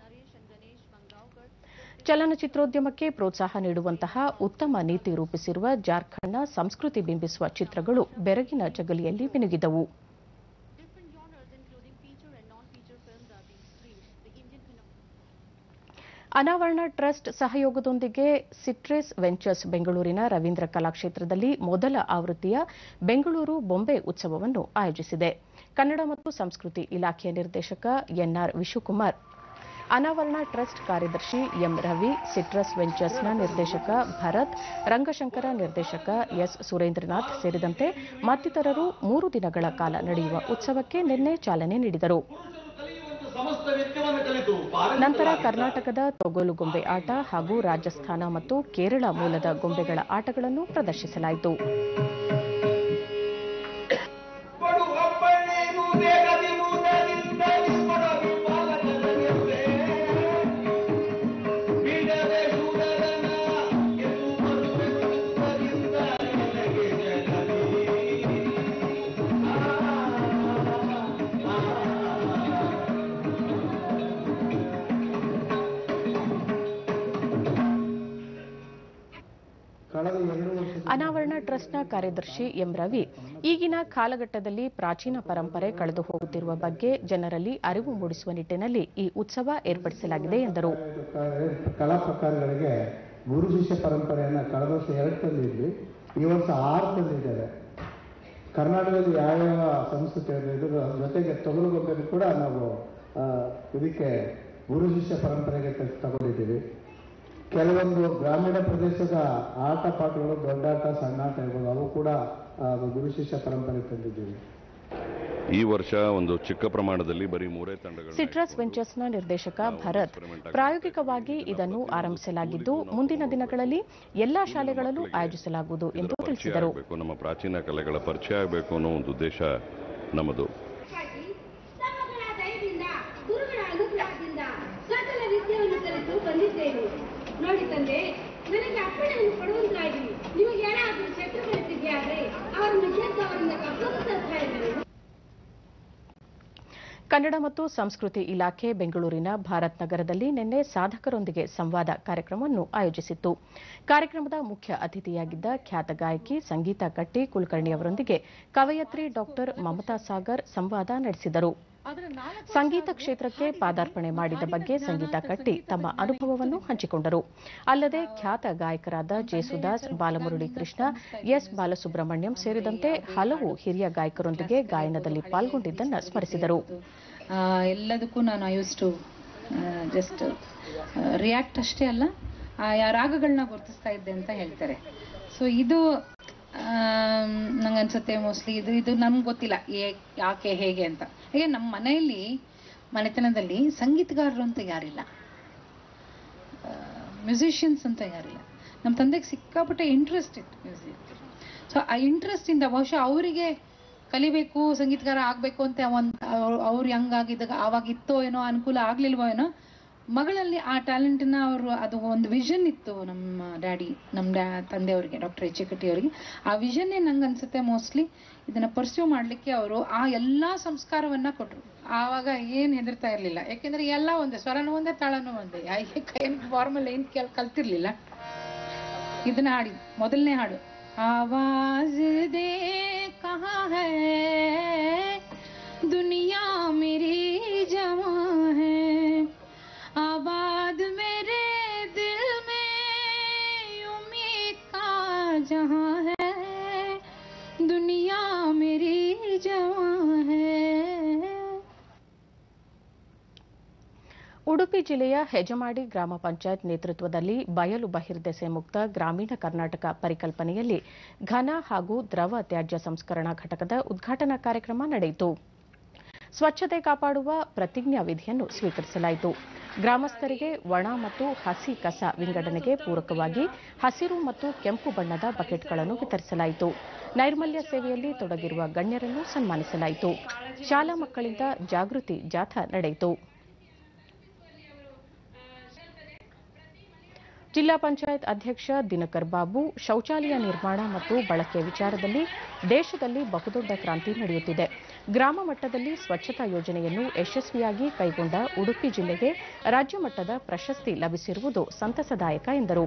ಚಲನಚಿತ್ರೋದ್ಯಮಕ್ಕೆ ಪ್ರೋತ್ಸಾಹ ನೀಡುವಂತಹ ಉತ್ತಮ ನೀತಿ ರೂಪಿಸಿರುವ ಜಾರ್ಖಂಡ್ನ ಸಂಸ್ಕೃತಿ ಬಿಂಬಿಸುವ ಚಿತ್ರಗಳು ಬೆರಗಿನ ಜಗಲಿಯಲ್ಲಿ ಮಿನುಗಿದವು Different genres, including feature and non-feature films, are being screened. The Indian Phenom- ಅನಾವರಣ ಟ್ರಸ್ಟ್ ಸಹಯೋಗದೊಂದಿಗೆ ಸಿಟ್ರೆಸ್ ವೆಂಚರ್ಸ್ ಬೆಂಗಳೂರಿನ ರವೀಂದ್ರ ಕಲಾಕ್ಷೇತ್ರದಲ್ಲಿ ಮೊದಲ ಆವೃತ್ತಿಯ ಬೆಂಗಳೂರು ಬೊಂಬೆ ಉತ್ಸವವನ್ನು ಆಯೋಜಿಸಿದೆ ಕನ್ನಡ ಮತ್ತು ಸಂಸ್ಕೃತಿ ಇಲಾಖೆಯ ನಿರ್ದೇಶಕ ಎನ್ಆರ್ ವಿಶುಕುಮಾರ್ ಅನಾವರಣ ಟ್ರಸ್ಟ್ ಕಾರ್ಯದರ್ಶಿ ಎಂ ರವಿ ಸಿಟ್ರಸ್ ವೆಂಚರ್ಸ್ನ ನಿರ್ದೇಶಕ ಭರತ್ ರಂಗಶಂಕರ ನಿರ್ದೇಶಕ ಎಸ್ ಸುರೇಂದ್ರನಾಥ್ ಸೇರಿದಂತೆ ಮತ್ತಿತರರು ಮೂರು ದಿನಗಳ ಕಾಲ ನಡೆಯುವ ಉತ್ಸವಕ್ಕೆ ನಿನ್ನೆ ಚಾಲನೆ ನೀಡಿದರು ನಂತರ ಕರ್ನಾಟಕದ ತೊಗೋಲು ಗೊಂಬೆ ಆಟ ಹಾಗೂ ರಾಜಸ್ಥಾನ ಮತ್ತು ಕೇರಳ ಮೂಲದ ಗೊಂಬೆಗಳ ಆಟಗಳನ್ನು ಪ್ರದರ್ಶಿಸಲಾಯಿತು ಕಳೆದ ಎರಡು ವರ್ಷ ಅನಾವರಣ ಟ್ರಸ್ಟ್ನ ಕಾರ್ಯದರ್ಶಿ ಎಂ ರವಿ ಈಗಿನ ಕಾಲಘಟ್ಟದಲ್ಲಿ ಪ್ರಾಚೀನ ಪರಂಪರೆ ಕಳೆದು ಹೋಗುತ್ತಿರುವ ಬಗ್ಗೆ ಜನರಲ್ಲಿ ಅರಿವು ಮೂಡಿಸುವ ನಿಟ್ಟಿನಲ್ಲಿ ಈ ಉತ್ಸವ ಏರ್ಪಡಿಸಲಾಗಿದೆ ಎಂದರು ಕಲಾ ಪ್ರಕಾರಗಳಿಗೆ ಗುರು ಶಿಷ್ಯ ಪರಂಪರೆಯನ್ನ ಕಳೆದ ವರ್ಷ ಎರಡು ತಂದಿದ್ವಿ ಈ ವರ್ಷ ಆರು ತಂದಿದ್ದಾರೆ ಕರ್ನಾಟಕದಲ್ಲಿ ಯಾವ್ಯಾವ ಸಂಸ್ಕೃತಿ ಇದೆ ಇದ್ರ ಜೊತೆಗೆ ತೊಗಲು ಗೊಬ್ಬರ ಕೂಡ ನಾವು ಆ, ಇದಕ್ಕೆ ಗುರು ಶಿಷ್ಯ ಪರಂಪರೆಗೆ ತ- ತಗೊಂಡಿದ್ದೀವಿ ಕೆಲವೊಂದು ಗ್ರಾಮೀಣ ಪ್ರದೇಶದ ಆಟ ಪಾಠಗಳು ದೊಡ್ಡಾಟ ಸಣ್ಣಾಟ ಇರ್ಬೋದು ಅವು ಕೂಡ ಆ, ಗುರು ಶಿಷ್ಯ ಪರಂಪರೆ ತಂದಿದ್ದೀವಿ ಈ ವರ್ಷ ಒಂದು ಚಿಕ್ಕ ಪ್ರಮಾಣದಲ್ಲಿ ಬರೀ ಮೂರೇ ತಂಡಗಳು ಸಿಟ್ರಸ್ ವೆಂಚರ್ಸ್ನ ನಿರ್ದೇಶಕ ಭರತ್ ಪ್ರಾಯೋಗಿಕವಾಗಿ ಇದನ್ನು ಆರಂಭಿಸಲಾಗಿದ್ದು ಮುಂದಿನ ದಿನಗಳಲ್ಲಿ ಎಲ್ಲಾ ಶಾಲೆಗಳಲ್ಲೂ ಆಯೋಜಿಸಲಾಗುವುದು ಎಂದು ಪರಿಚಯ ತಿಳಿಸಿದರು ಆಗಬೇಕು ನಮ್ಮ ಪ್ರಾಚೀನ ಕಲೆಗಳ ಪರಿಚಯ ಆಗಬೇಕು ಅನ್ನೋ ಒಂದು ಉದ್ದೇಶ ನಮ್ಮದು ಸಮಗ್ರ ದಯದಿಂದ ಗುರುಗಳ ಅನುಗ್ರಹದಿಂದ ಸಕಲ ವಿದ್ಯೆಯನ್ನು ಕಲಿತು ಬಂದಿದ್ದೇನೆ ನೋಡಿ ತಂದೆ ನನಗೆ ಅಪ್ಪಣೆಯನ್ನು ಕೊಡುವಂತಾಗಿ ನಿಮಗೆ ಯಾರಾದರೂ ಶತ್ರುಗಳಿದ್ದರೆ ಅವರನ್ನು ಗೆದ್ದು ಅವರಿಂದ ಕಪ್ಪುತ್ತಾ ಇದ್ದಾರೆ ಕನ್ನಡ ಮತ್ತು ಸಂಸ್ಕೃತಿ ಇಲಾಖೆ ಬೆಂಗಳೂರಿನ ಭಾರತ್ ನಗರದಲ್ಲಿ ನಿನ್ನೆ ಸಾಧಕರೊಂದಿಗೆ ಸಂವಾದ ಕಾರ್ಯಕ್ರಮವನ್ನು ಆಯೋಜಿಸಿತ್ತು ಕಾರ್ಯಕ್ರಮದ ಮುಖ್ಯ ಅತಿಥಿಯಾಗಿದ್ದ ಖ್ಯಾತ ಗಾಯಕಿ ಸಂಗೀತ ಕಟ್ಟಿ ಕುಲಕರ್ಣಿ ಅವರೊಂದಿಗೆ ಕವಯತ್ರಿ ಡಾಕ್ಟರ್ ಮಮತಾ ಸಾಗರ್ ಸಂವಾದ ನಡೆಸಿದರು ಸಂಗೀತ ಕ್ಷೇತ್ರಕ್ಕೆ ಪಾದಾರ್ಪಣೆ ಮಾಡಿದ ಬಗ್ಗೆ ಸಂಗೀತ ಕಟ್ಟಿ ತಮ್ಮ ಅನುಭವವನ್ನು ಹಂಚಿಕೊಂಡರು ಅಲ್ಲದೆ ಖ್ಯಾತ ಗಾಯಕರಾದ ಜೇಸುದಾಸ್ ಬಾಲಮುರಳಿ ಕೃಷ್ಣ ಎಸ್ ಬಾಲಸುಬ್ರಹ್ಮಣ್ಯಂ ಸೇರಿದಂತೆ ಹಲವು ಹಿರಿಯ ಗಾಯಕರೊಂದಿಗೆ ಗಾಯನದಲ್ಲಿ ಪಾಲ್ಗೊಂಡಿದ್ದನ್ನು ಸ್ಮರಿಸಿದರು ಆ, ಎಲ್ಲದಕ್ಕೂ ನಾನು I use to just react ಅಷ್ಟೇ ಅಲ್ಲ ಆ ರಾಗಗಳನ್ನ ಗುರುತಿಸ್ತಾ ಇದ್ದೆ ಅಂತ ಹೇಳ್ತಾರೆ ಸೊ ಇದು ನಂಗೆ ಅನ್ಸುತ್ತೆ ಮೋಸ್ಟ್ಲಿ ಇದು ಇದು ನಮ್ಗೆ ಗೊತ್ತಿಲ್ಲ ಏ- ಯಾಕೆ ಹೇಗೆ ಅಂತ ಹಾಗೆ ನಮ್ಮ ಮನೆಯಲ್ಲಿ ಮನೆತನದಲ್ಲಿ ಸಂಗೀತಗಾರರು ಅಂತ ಯಾರಿಲ್ಲ ಮ್ಯೂಸಿಷಿಯನ್ಸ್ ಅಂತ ಯಾರಿಲ್ಲ ನಮ್ಮ ತಂದೆಗೆ ಸಿಕ್ಕಾಪಟ್ಟೆ ಇಂಟ್ರೆಸ್ಟ್ ಇತ್ತು ಮ್ಯೂಸಿಕ್ ಸೊ ಆ ಇಂಟ್ರೆಸ್ಟಿಂದ ಬಹುಶಃ ಅವರಿಗೆ ಕಲಿಬೇಕು ಸಂಗೀತಗಾರ ಆಗಬೇಕು ಅಂತ ಒಂದು ಅವ್ರು ಹೆಂಗಾಗಿದ್ದಾಗ ಆವಾಗಿತ್ತೋ ಏನೋ ಅನುಕೂಲ ಆಗ್ಲಿಲ್ವೋ ಏನೋ ಮಗಳಲ್ಲಿ ಆ ಟ್ಯಾಲೆಂಟನ್ನ ಅವರು ಅದು ಒಂದು ವಿಷನ್ ಇತ್ತು ನಮ್ಮ ಡ್ಯಾಡಿ ನಮ್ಮ ಡ್ಯಾ ತಂದೆಯವರಿಗೆ ಡಾಕ್ಟರ್ ಎಚ್ ಕಟ್ಟಿ ಅವರಿಗೆ ಆ ವಿಷನ್ನೇ ನಂಗೆ ಅನ್ಸುತ್ತೆ ಮೋಸ್ಟ್ಲಿ ಇದನ್ನ ಪರ್ಸ್ಯೂ ಮಾಡಲಿಕ್ಕೆ ಅವರು ಆ ಎಲ್ಲ ಸಂಸ್ಕಾರವನ್ನ ಕೊಟ್ಟರು ಆವಾಗ ಏನು ಹೆದರ್ತಾ ಇರಲಿಲ್ಲ ಯಾಕೆಂದ್ರೆ ಎಲ್ಲ ಒಂದೇ ಸ್ವರನೂ ಒಂದೇ ತಾಳನೂ ಒಂದೇ ಏನು ಫಾರ್ಮಲ್ ಏನು ಕೆಲ್ ಕಲ್ತಿರ್ಲಿಲ್ಲ ಇದನ್ನ ಹಾಡಿ ಮೊದಲನೇ ಹಾಡು ಆವಾಜ್ ದೇ ಕಹಾ ಹೈ ದುನಿಯಾ ಮೇರಿ ಜವಾ ಹೈ आबाद मेरे दिल में उम्मीद का जहां है दुनिया मेरी जवां है ಉಡುಪಿ ಜಿಲ್ಲೆಯ ಹೆಜಮಾಡಿ ಗ್ರಾಮ ಪಂಚಾಯತ್ ನೇತೃತ್ವದಲ್ಲಿ ಬಯಲು ಬಹಿರ್ದೆಸೆ ಮುಕ್ತ ಗ್ರಾಮೀಣ ಕರ್ನಾಟಕ ಪರಿಕಲ್ಪನೆಯಲ್ಲಿ ಘನ ಹಾಗೂ ದ್ರವ ತ್ಯಾಜ್ಯ ಸಂಸ್ಕರಣಾ ಘಟಕದ ಉದ್ಘಾಟನಾ ಕಾರ್ಯಕ್ರಮ ನಡೆಯಿತು ಸ್ವಚ್ಛತೆ ಕಾಪಾಡುವ ಪ್ರತಿಜ್ಞಾ ವಿಧಿಯನ್ನು ಸ್ವೀಕರಿಸಲಾಯಿತು ಗ್ರಾಮಸ್ಥರಿಗೆ ಒಣ ಮತ್ತು ಹಸಿ ಕಸ ವಿಂಗಡಣೆಗೆ ಪೂರಕವಾಗಿ ಹಸಿರು ಮತ್ತು ಕೆಂಪು ಬಣ್ಣದ ಬಕೆಟ್ಗಳನ್ನು ವಿತರಿಸಲಾಯಿತು ನೈರ್ಮಲ್ಯ ಸೇವೆಯಲ್ಲಿ ತೊಡಗಿರುವ ಗಣ್ಯರನ್ನು ಸನ್ಮಾನಿಸಲಾಯಿತು ಶಾಲಾ ಮಕ್ಕಳಿಂದ ಜಾಗೃತಿ ಜಾಥಾ ನಡೆಯಿತು ಜಿಲ್ಲಾ ಪಂಚಾಯತ್ ಅಧ್ಯಕ್ಷ ದಿನಕರ್ ಬಾಬು ಶೌಚಾಲಯ ನಿರ್ಮಾಣ ಮತ್ತು ಬಳಕೆ ವಿಚಾರದಲ್ಲಿ ದೇಶದಲ್ಲಿ ಬಹುದೊಡ್ಡ ಕ್ರಾಂತಿ ನಡೆಯುತ್ತಿದೆ ಗ್ರಾಮ ಮಟ್ಟದಲ್ಲಿ ಸ್ವಚ್ಛತಾ ಯೋಜನೆಯನ್ನು ಯಶಸ್ವಿಯಾಗಿ ಕೈಗೊಂಡ ಉಡುಪಿ ಜಿಲ್ಲೆಗೆ ರಾಜ್ಯ ಮಟ್ಟದ ಪ್ರಶಸ್ತಿ ಲಭಿಸಿರುವುದು ಸಂತಸದಾಯಕ ಎಂದರು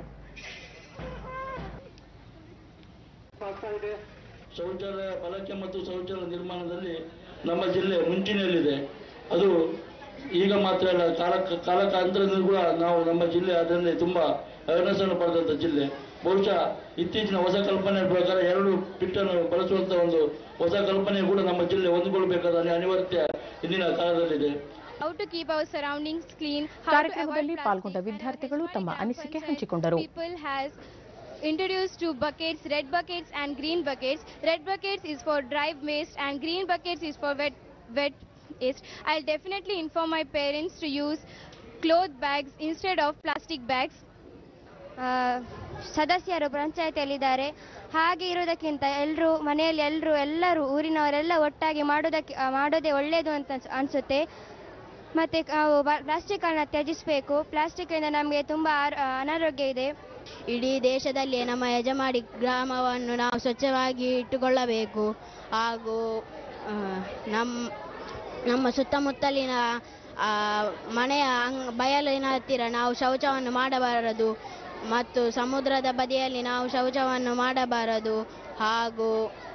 ಶೌಚಾಲಯ ಬಳಕೆ ಮತ್ತು ಶೌಚಾಲಯ ನಿರ್ಮಾಣದಲ್ಲಿ ನಮ್ಮ ಜಿಲ್ಲೆ ಮುಂಚಿನಲ್ಲಿದೆ ಅದು ಈಗ ಮಾತ್ರ ಅಲ್ಲ ಕಾಲ ಕಾಲಕಾಂತರದಲ್ಲಿ ಕೂಡ ನಾವು ನಮ್ಮ ಜಿಲ್ಲೆ ಅದರಲ್ಲಿ ತುಂಬಾ ಅವೇರ್ನೆಸ್ ಅನ್ನು ಪಡೆದಂತ ಜಿಲ್ಲೆ ಬಹುಶಃ ಇತ್ತೀಚಿನ ಹೊಸ ಕಲ್ಪನೆ ಪ್ರಕಾರ ಎರಡು ಪಿಟ್ಟನ್ನು ಬಳಸುವಂತ ಒಂದು ಹೊಸ ಕಲ್ಪನೆ ಕೂಡ ನಮ್ಮ ಜಿಲ್ಲೆ ಹೊಂದಿಕೊಳ್ಳಬೇಕಾದ ಅನಿವಾರ್ಯತೆ ಇಂದಿನ ಕಾಲದಲ್ಲಿದೆ how to keep our surroundings clean, how to ಕಾರ್ಯಕ್ರಮದಲ್ಲಿ avoid ಪಾಲ್ಗೊಂಡ ವಿದ್ಯಾರ್ಥಿಗಳು ತಮ್ಮ ಅನಿಸಿಕೆ ಹಂಚಿಕೊಂಡರು people has introduced two buckets, red buckets and green buckets. Red buckets is for dry waste and green buckets is for wet wet waste. I'll definitely inform my parents to use cloth bags instead of plastic bags. ಆ, ಸದಸ್ಯರು ಪಂಚಾಯತಿಯಲ್ಲಿದ್ದಾರೆ ಹಾಗೆ ಇರೋದಕ್ಕಿಂತ ಎಲ್ಲರೂ ಮನೆಯಲ್ಲಿ ಎಲ್ಲರೂ ಎಲ್ಲರೂ ಊರಿನವರೆಲ್ಲ ಒಟ್ಟಾಗಿ ಮಾಡೋದಕ್ಕೆ ಆ, ಮಾಡೋದೇ ಒಳ್ಳೆಯದು ಅಂತ ಅನ್ಸ್- ಅನ್ಸುತ್ತೆ ಮತ್ತು ನಾವು ಪ್ಲಾಸ್ಟಿಕ್ಕನ್ನು ತ್ಯಜಿಸಬೇಕು ಪ್ಲಾಸ್ಟಿಕ್ಕಿಂದ ನಮಗೆ ತುಂಬ ಆರ್- ಆ, ಅನಾರೋಗ್ಯ ಇದೆ ಇಡೀ ದೇಶದಲ್ಲಿ ನಮ್ಮ ಯಜಮಾಡಿ ಗ್ರಾಮವನ್ನು ನಾವು ಸ್ವಚ್ಛವಾಗಿ ಇಟ್ಟುಕೊಳ್ಳಬೇಕು ಹಾಗೂ ಆ, ನಮ್ಮ ನಮ್ಮ ಸುತ್ತಮುತ್ತಲಿನ ಆ, ಮನೆಯ ಅಂಗ್ ಬಯಲಿನ ಹತ್ತಿರ ನಾವು ಶೌಚವನ್ನು ಮಾಡಬಾರದು ಮತ್ತು ಸಮುದ್ರದ ಬದಿಯಲ್ಲಿ ನಾವು ಶೌಚವನ್ನು ಮಾಡಬಾರದು ಹಾಗೂ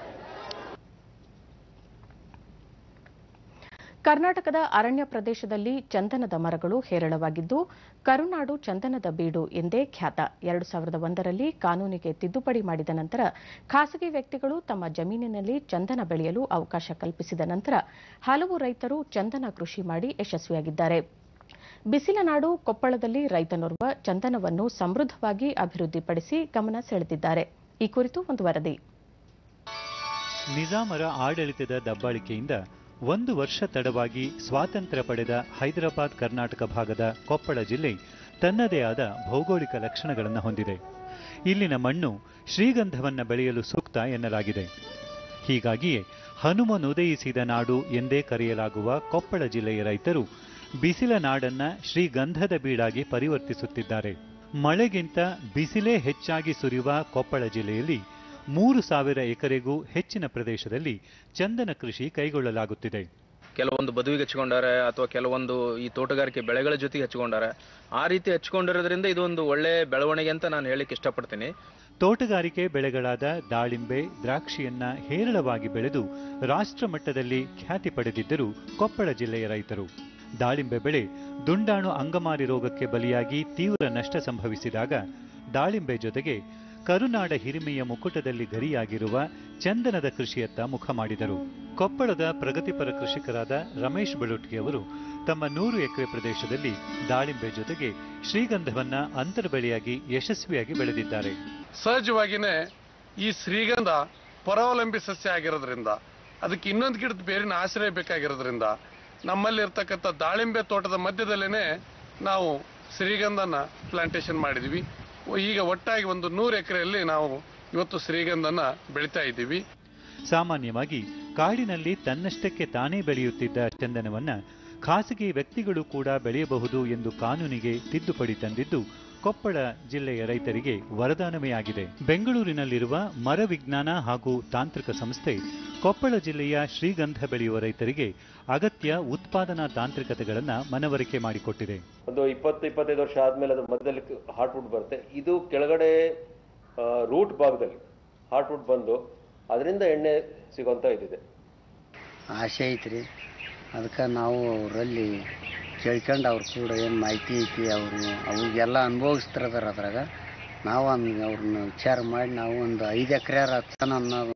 ಕರ್ನಾಟಕದ ಅರಣ್ಯ ಪ್ರದೇಶದಲ್ಲಿ ಚಂದನದ ಮರಗಳು ಹೇರಳವಾಗಿದ್ದು ಕರುನಾಡು ಚಂದನದ ಬೀಡು ಎಂದೇ ಖ್ಯಾತ ಎರಡು ಸಾವಿರದ ಒಂದರಲ್ಲಿ ಕಾನೂನಿಗೆ ತಿದ್ದುಪಡಿ ಮಾಡಿದ ನಂತರ ಖಾಸಗಿ ವ್ಯಕ್ತಿಗಳು ತಮ್ಮ ಜಮೀನಿನಲ್ಲಿ ಚಂದನ ಬೆಳೆಯಲು ಅವಕಾಶ ಕಲ್ಪಿಸಿದ ನಂತರ ಹಲವು ರೈತರು ಚಂದನ ಕೃಷಿ ಮಾಡಿ ಯಶಸ್ವಿಯಾಗಿದ್ದಾರೆ ಬಿಸಿಲ ನಾಡು ಕೊಪ್ಪಳದಲ್ಲಿ ರೈತನೋರ್ವ ಚಂದನವನ್ನು ಸಮೃದ್ಧವಾಗಿ ಅಭಿವೃದ್ಧಿಪಡಿಸಿ ಗಮನ ಸೆಳೆದಿದ್ದಾರೆ ಈ ಕುರಿತು ಒಂದು ವರದಿ ನಿಜಾಮರ ಆಡಳಿತದ ದಬ್ಬಾಳಿಕೆಯಿಂದ ಒಂದು ವರ್ಷ ತಡವಾಗಿ ಸ್ವಾತಂತ್ರ್ಯ ಪಡೆದ ಹೈದರಾಬಾದ್ ಕರ್ನಾಟಕ ಭಾಗದ ಕೊಪ್ಪಳ ಜಿಲ್ಲೆ ತನ್ನದೇ ಆದ ಭೌಗೋಳಿಕ ಲಕ್ಷಣಗಳನ್ನು ಹೊಂದಿದೆ ಇಲ್ಲಿನ ಮಣ್ಣು ಶ್ರೀಗಂಧವನ್ನ ಬೆಳೆಯಲು ಸೂಕ್ತ ಎನ್ನಲಾಗಿದೆ ಹೀಗಾಗಿಯೇ ಹನುಮನುದಯಿಸಿದ ನಾಡು ಎಂದೇ ಕರೆಯಲಾಗುವ ಕೊಪ್ಪಳ ಜಿಲ್ಲೆಯ ರೈತರು ಬಿಸಿಲ ನಾಡನ್ನ ಶ್ರೀಗಂಧದ ಬೀಡಾಗಿ ಪರಿವರ್ತಿಸುತ್ತಿದ್ದಾರೆ ಮಳೆಗಿಂತ ಬಿಸಿಲೇ ಹೆಚ್ಚಾಗಿ ಸುರಿಯುವ ಕೊಪ್ಪಳ ಜಿಲ್ಲೆಯಲ್ಲಿ ಮೂರು ಸಾವಿರ ಎಕರೆಗೂ ಹೆಚ್ಚಿನ ಪ್ರದೇಶದಲ್ಲಿ ಚಂದನ ಕೃಷಿ ಕೈಗೊಳ್ಳಲಾಗುತ್ತಿದೆ ಕೆಲವೊಂದು ಬದುವಿಗೆ ಹಚ್ಕೊಂಡಾರೆ ಅಥವಾ ಕೆಲವೊಂದು ಈ ತೋಟಗಾರಿಕೆ ಬೆಳೆಗಳ ಜೊತೆಗೆ ಹಚ್ಕೊಂಡಾರೆ ಆ ರೀತಿ ಹಚ್ಕೊಂಡಿರೋದ್ರಿಂದ ಇದು ಒಂದು ಒಳ್ಳೆ ಬೆಳವಣಿಗೆ ಅಂತ ನಾನು ಹೇಳಿಕ್ಕೆ ಇಷ್ಟಪಡ್ತೀನಿ ತೋಟಗಾರಿಕೆ ಬೆಳೆಗಳಾದ ದಾಳಿಂಬೆ ದ್ರಾಕ್ಷಿಯನ್ನ ಹೇರಳವಾಗಿ ಬೆಳೆದು ರಾಷ್ಟ್ರ ಮಟ್ಟದಲ್ಲಿ ಖ್ಯಾತಿ ಪಡೆದಿದ್ದರು ಕೊಪ್ಪಳ ಜಿಲ್ಲೆಯ ರೈತರು ದಾಳಿಂಬೆ ಬೆಳೆ ದುಂಡಾಣು ಅಂಗಮಾರಿ ರೋಗಕ್ಕೆ ಬಲಿಯಾಗಿ ತೀವ್ರ ನಷ್ಟ ಸಂಭವಿಸಿದಾಗ ದಾಳಿಂಬೆ ಜೊತೆಗೆ ಕರುನಾಡ ಹಿರಿಮೆಯ ಮುಕುಟದಲ್ಲಿ ಗರಿಯಾಗಿರುವ ಚಂದನದ ಕೃಷಿಯತ್ತ ಮುಖ ಮಾಡಿದರು ಕೊಪ್ಪಳದ ಪ್ರಗತಿಪರ ಕೃಷಿಕರಾದ ರಮೇಶ್ ಬಳುಟ್ಗಿ ಅವರು ತಮ್ಮ ನೂರು ಎಕರೆ ಪ್ರದೇಶದಲ್ಲಿ ದಾಳಿಂಬೆ ಜೊತೆಗೆ ಶ್ರೀಗಂಧವನ್ನ ಅಂತರ ಬೆಳೆಯಾಗಿ ಯಶಸ್ವಿಯಾಗಿ ಬೆಳೆದಿದ್ದಾರೆ ಸಹಜವಾಗಿಯೇ ಈ ಶ್ರೀಗಂಧ ಪರಾವಲಂಬಿ ಸಸ್ಯ ಆಗಿರೋದ್ರಿಂದ ಅದಕ್ಕೆ ಇನ್ನೊಂದು ಗಿಡದ ಬೇರಿನ ಆಶ್ರಯ ಬೇಕಾಗಿರೋದ್ರಿಂದ ನಮ್ಮಲ್ಲಿ ಇರ್ತಕ್ಕಂಥ ದಾಳಿಂಬೆ ತೋಟದ ಮಧ್ಯದಲ್ಲೇನೆ ನಾವು ಶ್ರೀಗಂಧನ ಪ್ಲಾಂಟೇಶನ್ ಮಾಡಿದ್ವಿ ಈಗ ಒಟ್ಟಾಗಿ ಒಂದು ನೂರು ಎಕರೆಯಲ್ಲಿ ನಾವು ಇವತ್ತು ಶ್ರೀಗಂಧನ ಬೆಳಿತಾ ಇದ್ದೀವಿ ಸಾಮಾನ್ಯವಾಗಿ ಕಾಡಿನಲ್ಲಿ ತನ್ನಷ್ಟಕ್ಕೆ ತಾನೇ ಬೆಳೆಯುತ್ತಿದ್ದ ಚಂದನವನ್ನ ಖಾಸಗಿ ವ್ಯಕ್ತಿಗಳು ಕೂಡ ಬೆಳೆಯಬಹುದು ಎಂದು ಕಾನೂನಿಗೆ ತಿದ್ದುಪಡಿ ತಂದಿದ್ದು ಕೊಪ್ಪಳ ಜಿಲ್ಲೆಯ ರೈತರಿಗೆ ವರದಾನವೇ ಆಗಿದೆ ಬೆಂಗಳೂರಿನಲ್ಲಿರುವ ಮರ ವಿಜ್ಞಾನ ಹಾಗೂ ತಾಂತ್ರಿಕ ಸಂಸ್ಥೆ ಕೊಪ್ಪಳ ಜಿಲ್ಲೆಯ ಶ್ರೀಗಂಧ ಬೆಳೆಯುವ ರೈತರಿಗೆ ಅಗತ್ಯ ಉತ್ಪಾದನಾ ತಾಂತ್ರಿಕತೆಗಳನ್ನ ಮನವರಿಕೆ ಮಾಡಿಕೊಟ್ಟಿದೆ ಒಂದು ಇಪ್ಪತ್ತು ಇಪ್ಪತ್ತೈದು ವರ್ಷ ಆದ್ಮೇಲೆ ಅದ್ರ ಮಧ್ಯದಲ್ಲಿ ಹಾರ್ಟ್ವುಡ್ ಬರುತ್ತೆ ಇದು ಕೆಳಗಡೆ ರೂಟ್ ಭಾಗದಲ್ಲಿ ಹಾರ್ಟ್ವುಡ್ ಬಂದು ಅದರಿಂದ ಎಣ್ಣೆ ಸಿಗೋಂಥ ಇದಿದೆ ಆಸೆ ಐತ್ರಿ ಅದಕ್ಕೆ ನಾವು ಅವರಲ್ಲಿ ಕೇಳ್ಕೊಂಡು ಅವ್ರ ಕೂಡ ಏನು ಮಾಹಿತಿ ಐತಿ ಅವರು ಅವ್ರಿಗೆಲ್ಲ ಅನುಭವಿಸ್ತಿರದಾರ ಅದ್ರಾಗ ನಾವು ಅವ್ನ್- ಅವ್ರನ್ನ ವಿಚಾರ ಮಾಡಿ ನಾವು ಒಂದು ಐದು ಎಕರೆ ಹಚ್ಚನ ಅನ್ನೋದು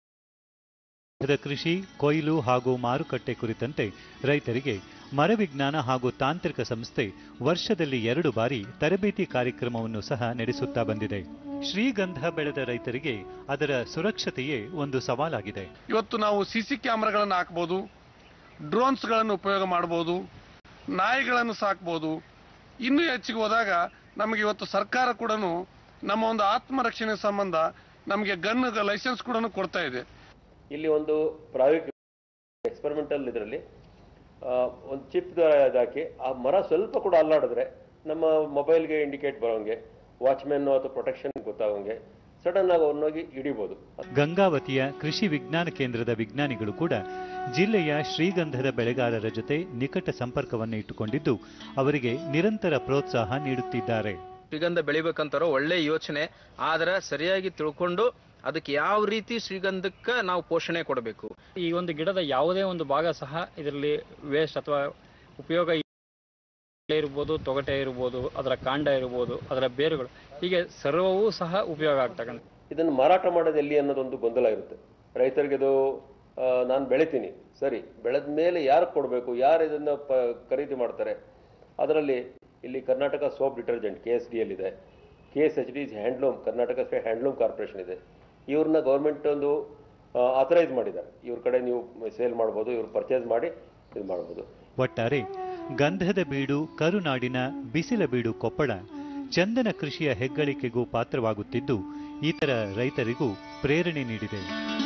ಗಂಧದ ಕೃಷಿ ಕೊಯ್ಲು ಹಾಗೂ ಮಾರುಕಟ್ಟೆ ಕುರಿತಂತೆ ರೈತರಿಗೆ ಮರವಿಜ್ಞಾನ ಹಾಗೂ ತಾಂತ್ರಿಕ ಸಂಸ್ಥೆ ವರ್ಷದಲ್ಲಿ ಎರಡು ಬಾರಿ ತರಬೇತಿ ಕಾರ್ಯಕ್ರಮವನ್ನು ಸಹ ನಡೆಸುತ್ತಾ ಬಂದಿದೆ ಶ್ರೀಗಂಧ ಬೆಳೆದ ರೈತರಿಗೆ ಅದರ ಸುರಕ್ಷತೆಯೇ ಒಂದು ಸವಾಲಾಗಿದೆ ಇವತ್ತು ನಾವು ಸಿ ಸಿ ಕ್ಯಾಮ್ರಾಗಳನ್ನು ಹಾಕ್ಬೋದು ಡ್ರೋನ್ಸ್ಗಳನ್ನು ಉಪಯೋಗ ಮಾಡ್ಬೋದು ನಾಯಿಗಳನ್ನು ಸಾಕ್ಬೋದು ಇನ್ನೂ ಹೆಚ್ಚಿಗೆ ಹೋದಾಗ ನಮಗೆ ಇವತ್ತು ಸರ್ಕಾರ ಕೂಡ ನಮ್ಮ ಒಂದು ಆತ್ಮರಕ್ಷಣೆ ಸಂಬಂಧ ನಮಗೆ ಗನ್ ಲೈಸೆನ್ಸ್ ಕೂಡ ಕೊಡ್ತಾ ಇದೆ ಇಲ್ಲಿ ಒಂದು ಪ್ರಾಯೋಗಿಕ ಎಕ್ಸ್ಪೆರಿಮೆಂಟಲ್ ಇದರಲ್ಲಿ ಒಂದು ಚಿಪ್ ಹಾಕಿ ಆ ಮರ ಸ್ವಲ್ಪ ಕೂಡ ಅಲ್ಲಾಡಿದ್ರೆ ನಮ್ಮ ಮೊಬೈಲ್ಗೆ ಇಂಡಿಕೇಟ್ ಬರೋಂಗೆ ವಾಚ್ಮೆನ್ ಅಥವಾ ಪ್ರೊಟೆಕ್ಷನ್ ಗೊತ್ತಾಗೋಂಗೆ ಸಡನ್ ಆಗಿ ಅವ್ರನ್ನೋಗಿ ಹಿಡಿಬೋದು ಗಂಗಾವತಿಯ ಕೃಷಿ ವಿಜ್ಞಾನ ಕೇಂದ್ರದ ವಿಜ್ಞಾನಿಗಳು ಕೂಡ ಜಿಲ್ಲೆಯ ಶ್ರೀಗಂಧದ ಬೆಳೆಗಾರರ ಜೊತೆ ನಿಕಟ ಸಂಪರ್ಕವನ್ನು ಇಟ್ಟುಕೊಂಡಿದ್ದು ಅವರಿಗೆ ನಿರಂತರ ಪ್ರೋತ್ಸಾಹ ನೀಡುತ್ತಿದ್ದಾರೆ ಶ್ರೀಗಂಧ ಬೆಳಿಬೇಕಂತಾರೋ ಒಳ್ಳೆ ಯೋಚನೆ ಆದ್ರೆ ಸರಿಯಾಗಿ ತಿಳ್ಕೊಂಡು ಅದಕ್ಕೆ ಯಾವ ರೀತಿ ಶ್ರೀಗಂಧಕ್ಕೆ ನಾವು ಪೋಷಣೆ ಕೊಡಬೇಕು ಈ ಒಂದು ಗಿಡದ ಯಾವುದೇ ಒಂದು ಭಾಗ ಸಹ ಇದರಲ್ಲಿ ವೇಸ್ಟ್ ಅಥವಾ ಉಪಯೋಗ ಎಲೆ ಇರ್ಬೋದು ತೊಗಟೆ ಇರ್ಬೋದು ಅದರ ಕಾಂಡ ಇರ್ಬೋದು ಅದರ ಬೇರುಗಳು ಹೀಗೆ ಸರ್ವವೂ ಸಹ ಉಪಯೋಗ ಆಗ್ತಕ್ಕಂಥ ಇದನ್ನು ಮಾರಾಟ ಮಾಡೋದು ಎಲ್ಲಿ ಅನ್ನೋದೊಂದು ಗೊಂದಲ ಇರುತ್ತೆ ರೈತರಿಗೆ ಇದು ನಾನು ಬೆಳಿತೀನಿ ಸರಿ ಬೆಳೆದ ಮೇಲೆ ಯಾರು ಕೊಡಬೇಕು ಯಾರು ಇದನ್ನು ಪ ಖರೀದಿ ಮಾಡ್ತಾರೆ ಅದರಲ್ಲಿ ಇಲ್ಲಿ Karnataka soap detergent K S D L ಇದೆ K S H D handloom Karnataka state handloom corporation ಇದೆ ಇವ್ರನ್ನ ಗೌರ್ಮೆಂಟ್ ಒಂದು ಆಥರೈಸ್ ಮಾಡಿದ್ದಾರೆ ಇವ್ರ ಕಡೆ ನೀವು ಸೇಲ್ ಮಾಡ್ಬೋದು ಇವ್ರು ಪರ್ಚೇಸ್ ಮಾಡಿ ಇದು ಮಾಡ್ಬೋದು ಒಟ್ಟಾರೆ ಗಂಧದ ಬೀಡು ಕರುನಾಡಿನ ಬಿಸಿಲ ಬೀಡು ಕೊಪ್ಪಳ ಚಂದನ ಕೃಷಿಯ ಹೆಗ್ಗಳಿಕೆಗೂ ಪಾತ್ರವಾಗುತ್ತಿದ್ದು ಇತರ ರೈತರಿಗೂ ಪ್ರೇರಣೆ ನೀಡಿದೆ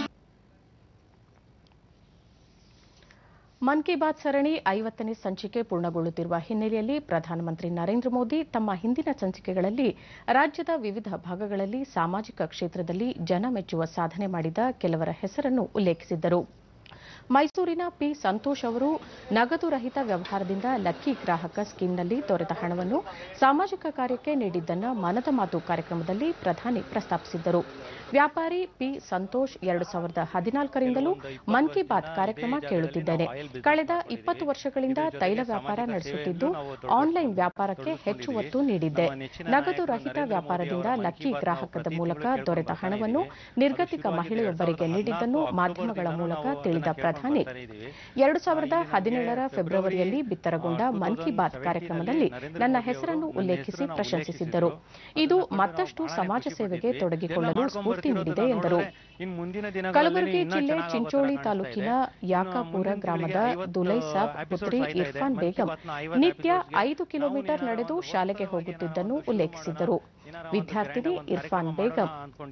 ಮನ್ ಕಿ ಬಾತ್ ಸರಣಿ ಐವತ್ತನೇ ಸಂಚಿಕೆ ಪೂರ್ಣಗೊಳ್ಳುತ್ತಿರುವ ಹಿನ್ನೆಲೆಯಲ್ಲಿ ಪ್ರಧಾನಮಂತ್ರಿ ನರೇಂದ್ರ ಮೋದಿ ತಮ್ಮ ಹಿಂದಿನ ಸಂಚಿಕೆಗಳಲ್ಲಿ ರಾಜ್ಯದ ವಿವಿಧ ಭಾಗಗಳಲ್ಲಿ ಸಾಮಾಜಿಕ ಕ್ಷೇತ್ರದಲ್ಲಿ ಜನ ಮೆಚ್ಚುವ ಸಾಧನೆ ಮಾಡಿದ ಕೆಲವರ ಹೆಸರನ್ನು ಉಲ್ಲೇಖಿಸಿದ್ದರು ಮೈಸೂರಿನ ಪಿ ಸಂತೋಷ್ ಅವರು ನಗದು ರಹಿತ ವ್ಯವಹಾರದಿಂದ ಲಕ್ಕಿ ಗ್ರಾಹಕ ಸ್ಕೀಮ್ನಲ್ಲಿ ದೊರೆತ ಹಣವನ್ನು ಸಾಮಾಜಿಕ ಕಾರ್ಯಕ್ಕೆ ನೀಡಿದ್ದನ್ನು ಮನದ ಮಾತು ಕಾರ್ಯಕ್ರಮದಲ್ಲಿ ಪ್ರಧಾನಿ ಪ್ರಸ್ತಾಪಿಸಿದ್ದರು ವ್ಯಾಪಾರಿ ಪಿ ಸಂತೋಷ್ ಎರಡು ಸಾವಿರದ ಹದಿನಾಲ್ಕರಿಂದಲೂ ಮನ್ ಕಿ ಬಾತ್ ಕಾರ್ಯಕ್ರಮ ಕೇಳುತ್ತಿದ್ದೇನೆ ಕಳೆದ ಇಪ್ಪತ್ತು ವರ್ಷಗಳಿಂದ ತೈಲ ವ್ಯಾಪಾರ ನಡೆಸುತ್ತಿದ್ದು ಆನ್ಲೈನ್ ವ್ಯಾಪಾರಕ್ಕೆ ಹೆಚ್ಚು ಒತ್ತು ನೀಡಿದ್ದೆ ನಗದು ರಹಿತ ವ್ಯಾಪಾರದಿಂದ ಲಕ್ಕಿ ಗ್ರಾಹಕದ ಮೂಲಕ ದೊರೆತ ಹಣವನ್ನು ನಿರ್ಗತಿಕ ಮಹಿಳೆಯೊಬ್ಬರಿಗೆ ನೀಡಿದ್ದನ್ನು ಮಾಧ್ಯಮಗಳ ಮೂಲಕ ತಿಳಿದ ಪ್ರಧಾನಿ ಎರಡು ಸಾವಿರದ ಹದಿನೇಳರ ಫೆಬ್ರವರಿಯಲ್ಲಿ ಬಿತ್ತರಗೊಂಡ ಮನ್ ಕಿ ಬಾತ್ ಕಾರ್ಯಕ್ರಮದಲ್ಲಿ ನನ್ನ ಹೆಸರನ್ನು ಉಲ್ಲೇಖಿಸಿ ಪ್ರಶಂಸಿಸಿದ್ದರು ಇದು ಮತ್ತಷ್ಟು ಸಮಾಜ ಸೇವೆಗೆ ತೊಡಗಿಕೊಳ್ಳಲು ಸ್ಫೂರ್ತಿ ನೀಡಿದೆ ಎಂದರು ಕಲಬುರಗಿ ಜಿಲ್ಲೆ ಚಿಂಚೋಳಿ ತಾಲೂಕಿನ ಯಾಕಾಪುರ ಗ್ರಾಮದ ದುಲೈ ಸಾಬ್ ಪುತ್ರಿ ಇರ್ಫಾನ್ ಬೇಗಂ ನಿತ್ಯ ಐದು ಕಿಲೋಮೀಟರ್ ನಡೆದು ಶಾಲೆಗೆ ಹೋಗುತ್ತಿದ್ದನ್ನು ಉಲ್ಲೇಖಿಸಿದ್ದರು ವಿದ್ಯಾರ್ಥಿನಿ ಇರ್ಫಾನ್ ಬೇಗಂ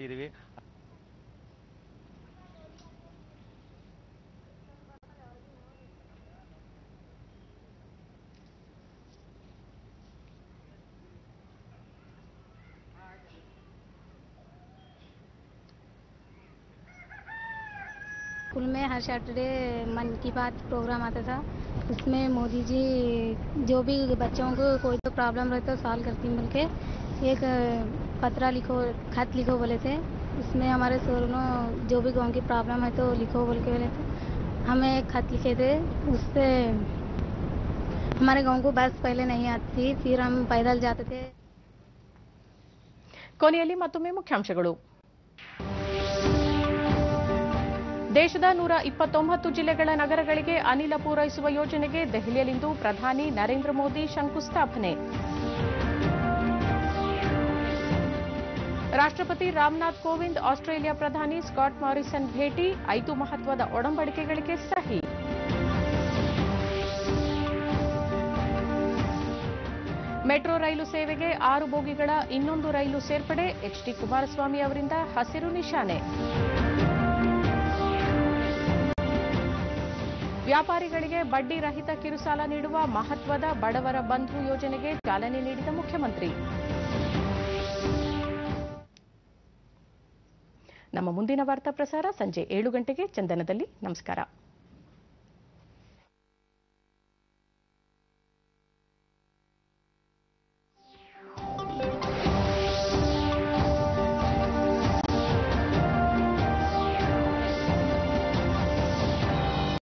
स्कूल में हर सैटरडे मन की बात प्रोग्राम आता था उसमें मोदी जी जो भी बच्चों को कोई तो प्रॉब्लम रहता है सॉल्व करती मिल के एक पत्रा लिखो खत लिखो बोले थे उसमें हमारे सर ने जो भी गाँव की प्रॉब्लम है तो लिखो बोल के बोले थे हमें एक खत लिखे थे उससे हमारे गांव को बस पहले नहीं आती थी फिर हम पैदल जाते थे ಕೊನೆಯಲ್ಲಿ ಮತ್ತೊಮ್ಮೆ ಮುಖ್ಯಾಂಶಗಳು ದೇಶದ ನೂರ ಇಪ್ಪತ್ತೊಂಬತ್ತು ಜಿಲ್ಲೆಗಳ ನಗರಗಳಿಗೆ ಅನಿಲ ಪೂರೈಸುವ ಯೋಜನೆಗೆ ದೆಹಲಿಯಲ್ಲಿಂದು ಪ್ರಧಾನಿ ನರೇಂದ್ರ ಮೋದಿ ಶಂಕುಸ್ಥಾಪನೆ ರಾಷ್ಟ್ರಪತಿ ರಾಮನಾಥ್ ಕೋವಿಂದ್ ಆಸ್ಟ್ರೇಲಿಯಾ ಪ್ರಧಾನಿ ಸ್ಕಾಟ್ ಮಾರಿಸನ್ ಭೇಟಿ ಐದು ಮಹತ್ವದ ಒಡಂಬಡಿಕೆಗಳಿಗೆ ಸಹಿ ಮೆಟ್ರೋ ರೈಲು ಸೇವೆಗೆ ಆರು ಬೋಗಿಗಳ ಇನ್ನೊಂದು ರೈಲು ಸೇರ್ಪಡೆ ಎಚ್ಡಿ ಕುಮಾರಸ್ವಾಮಿ ಅವರಿಂದ ಹಸಿರು ನಿಶಾನೆ ವ್ಯಾಪಾರಿಗಳಿಗೆ ಬಡ್ಡಿ ರಹಿತ ಕಿರುಸಾಲ ನೀಡುವ ಮಹತ್ವದ ಬಡವರ ಬಂಧು ಯೋಜನೆಗೆ ಚಾಲನೆ ನೀಡಿದ ಮುಖ್ಯಮಂತ್ರಿ ನಮ್ಮ ಮುಂದಿನ ವಾರ್ತಾ ಪ್ರಸಾರ ಸಂಜೆ ಏಳು ಗಂಟೆಗೆ ಚಂದನದಲ್ಲಿ ನಮಸ್ಕಾರ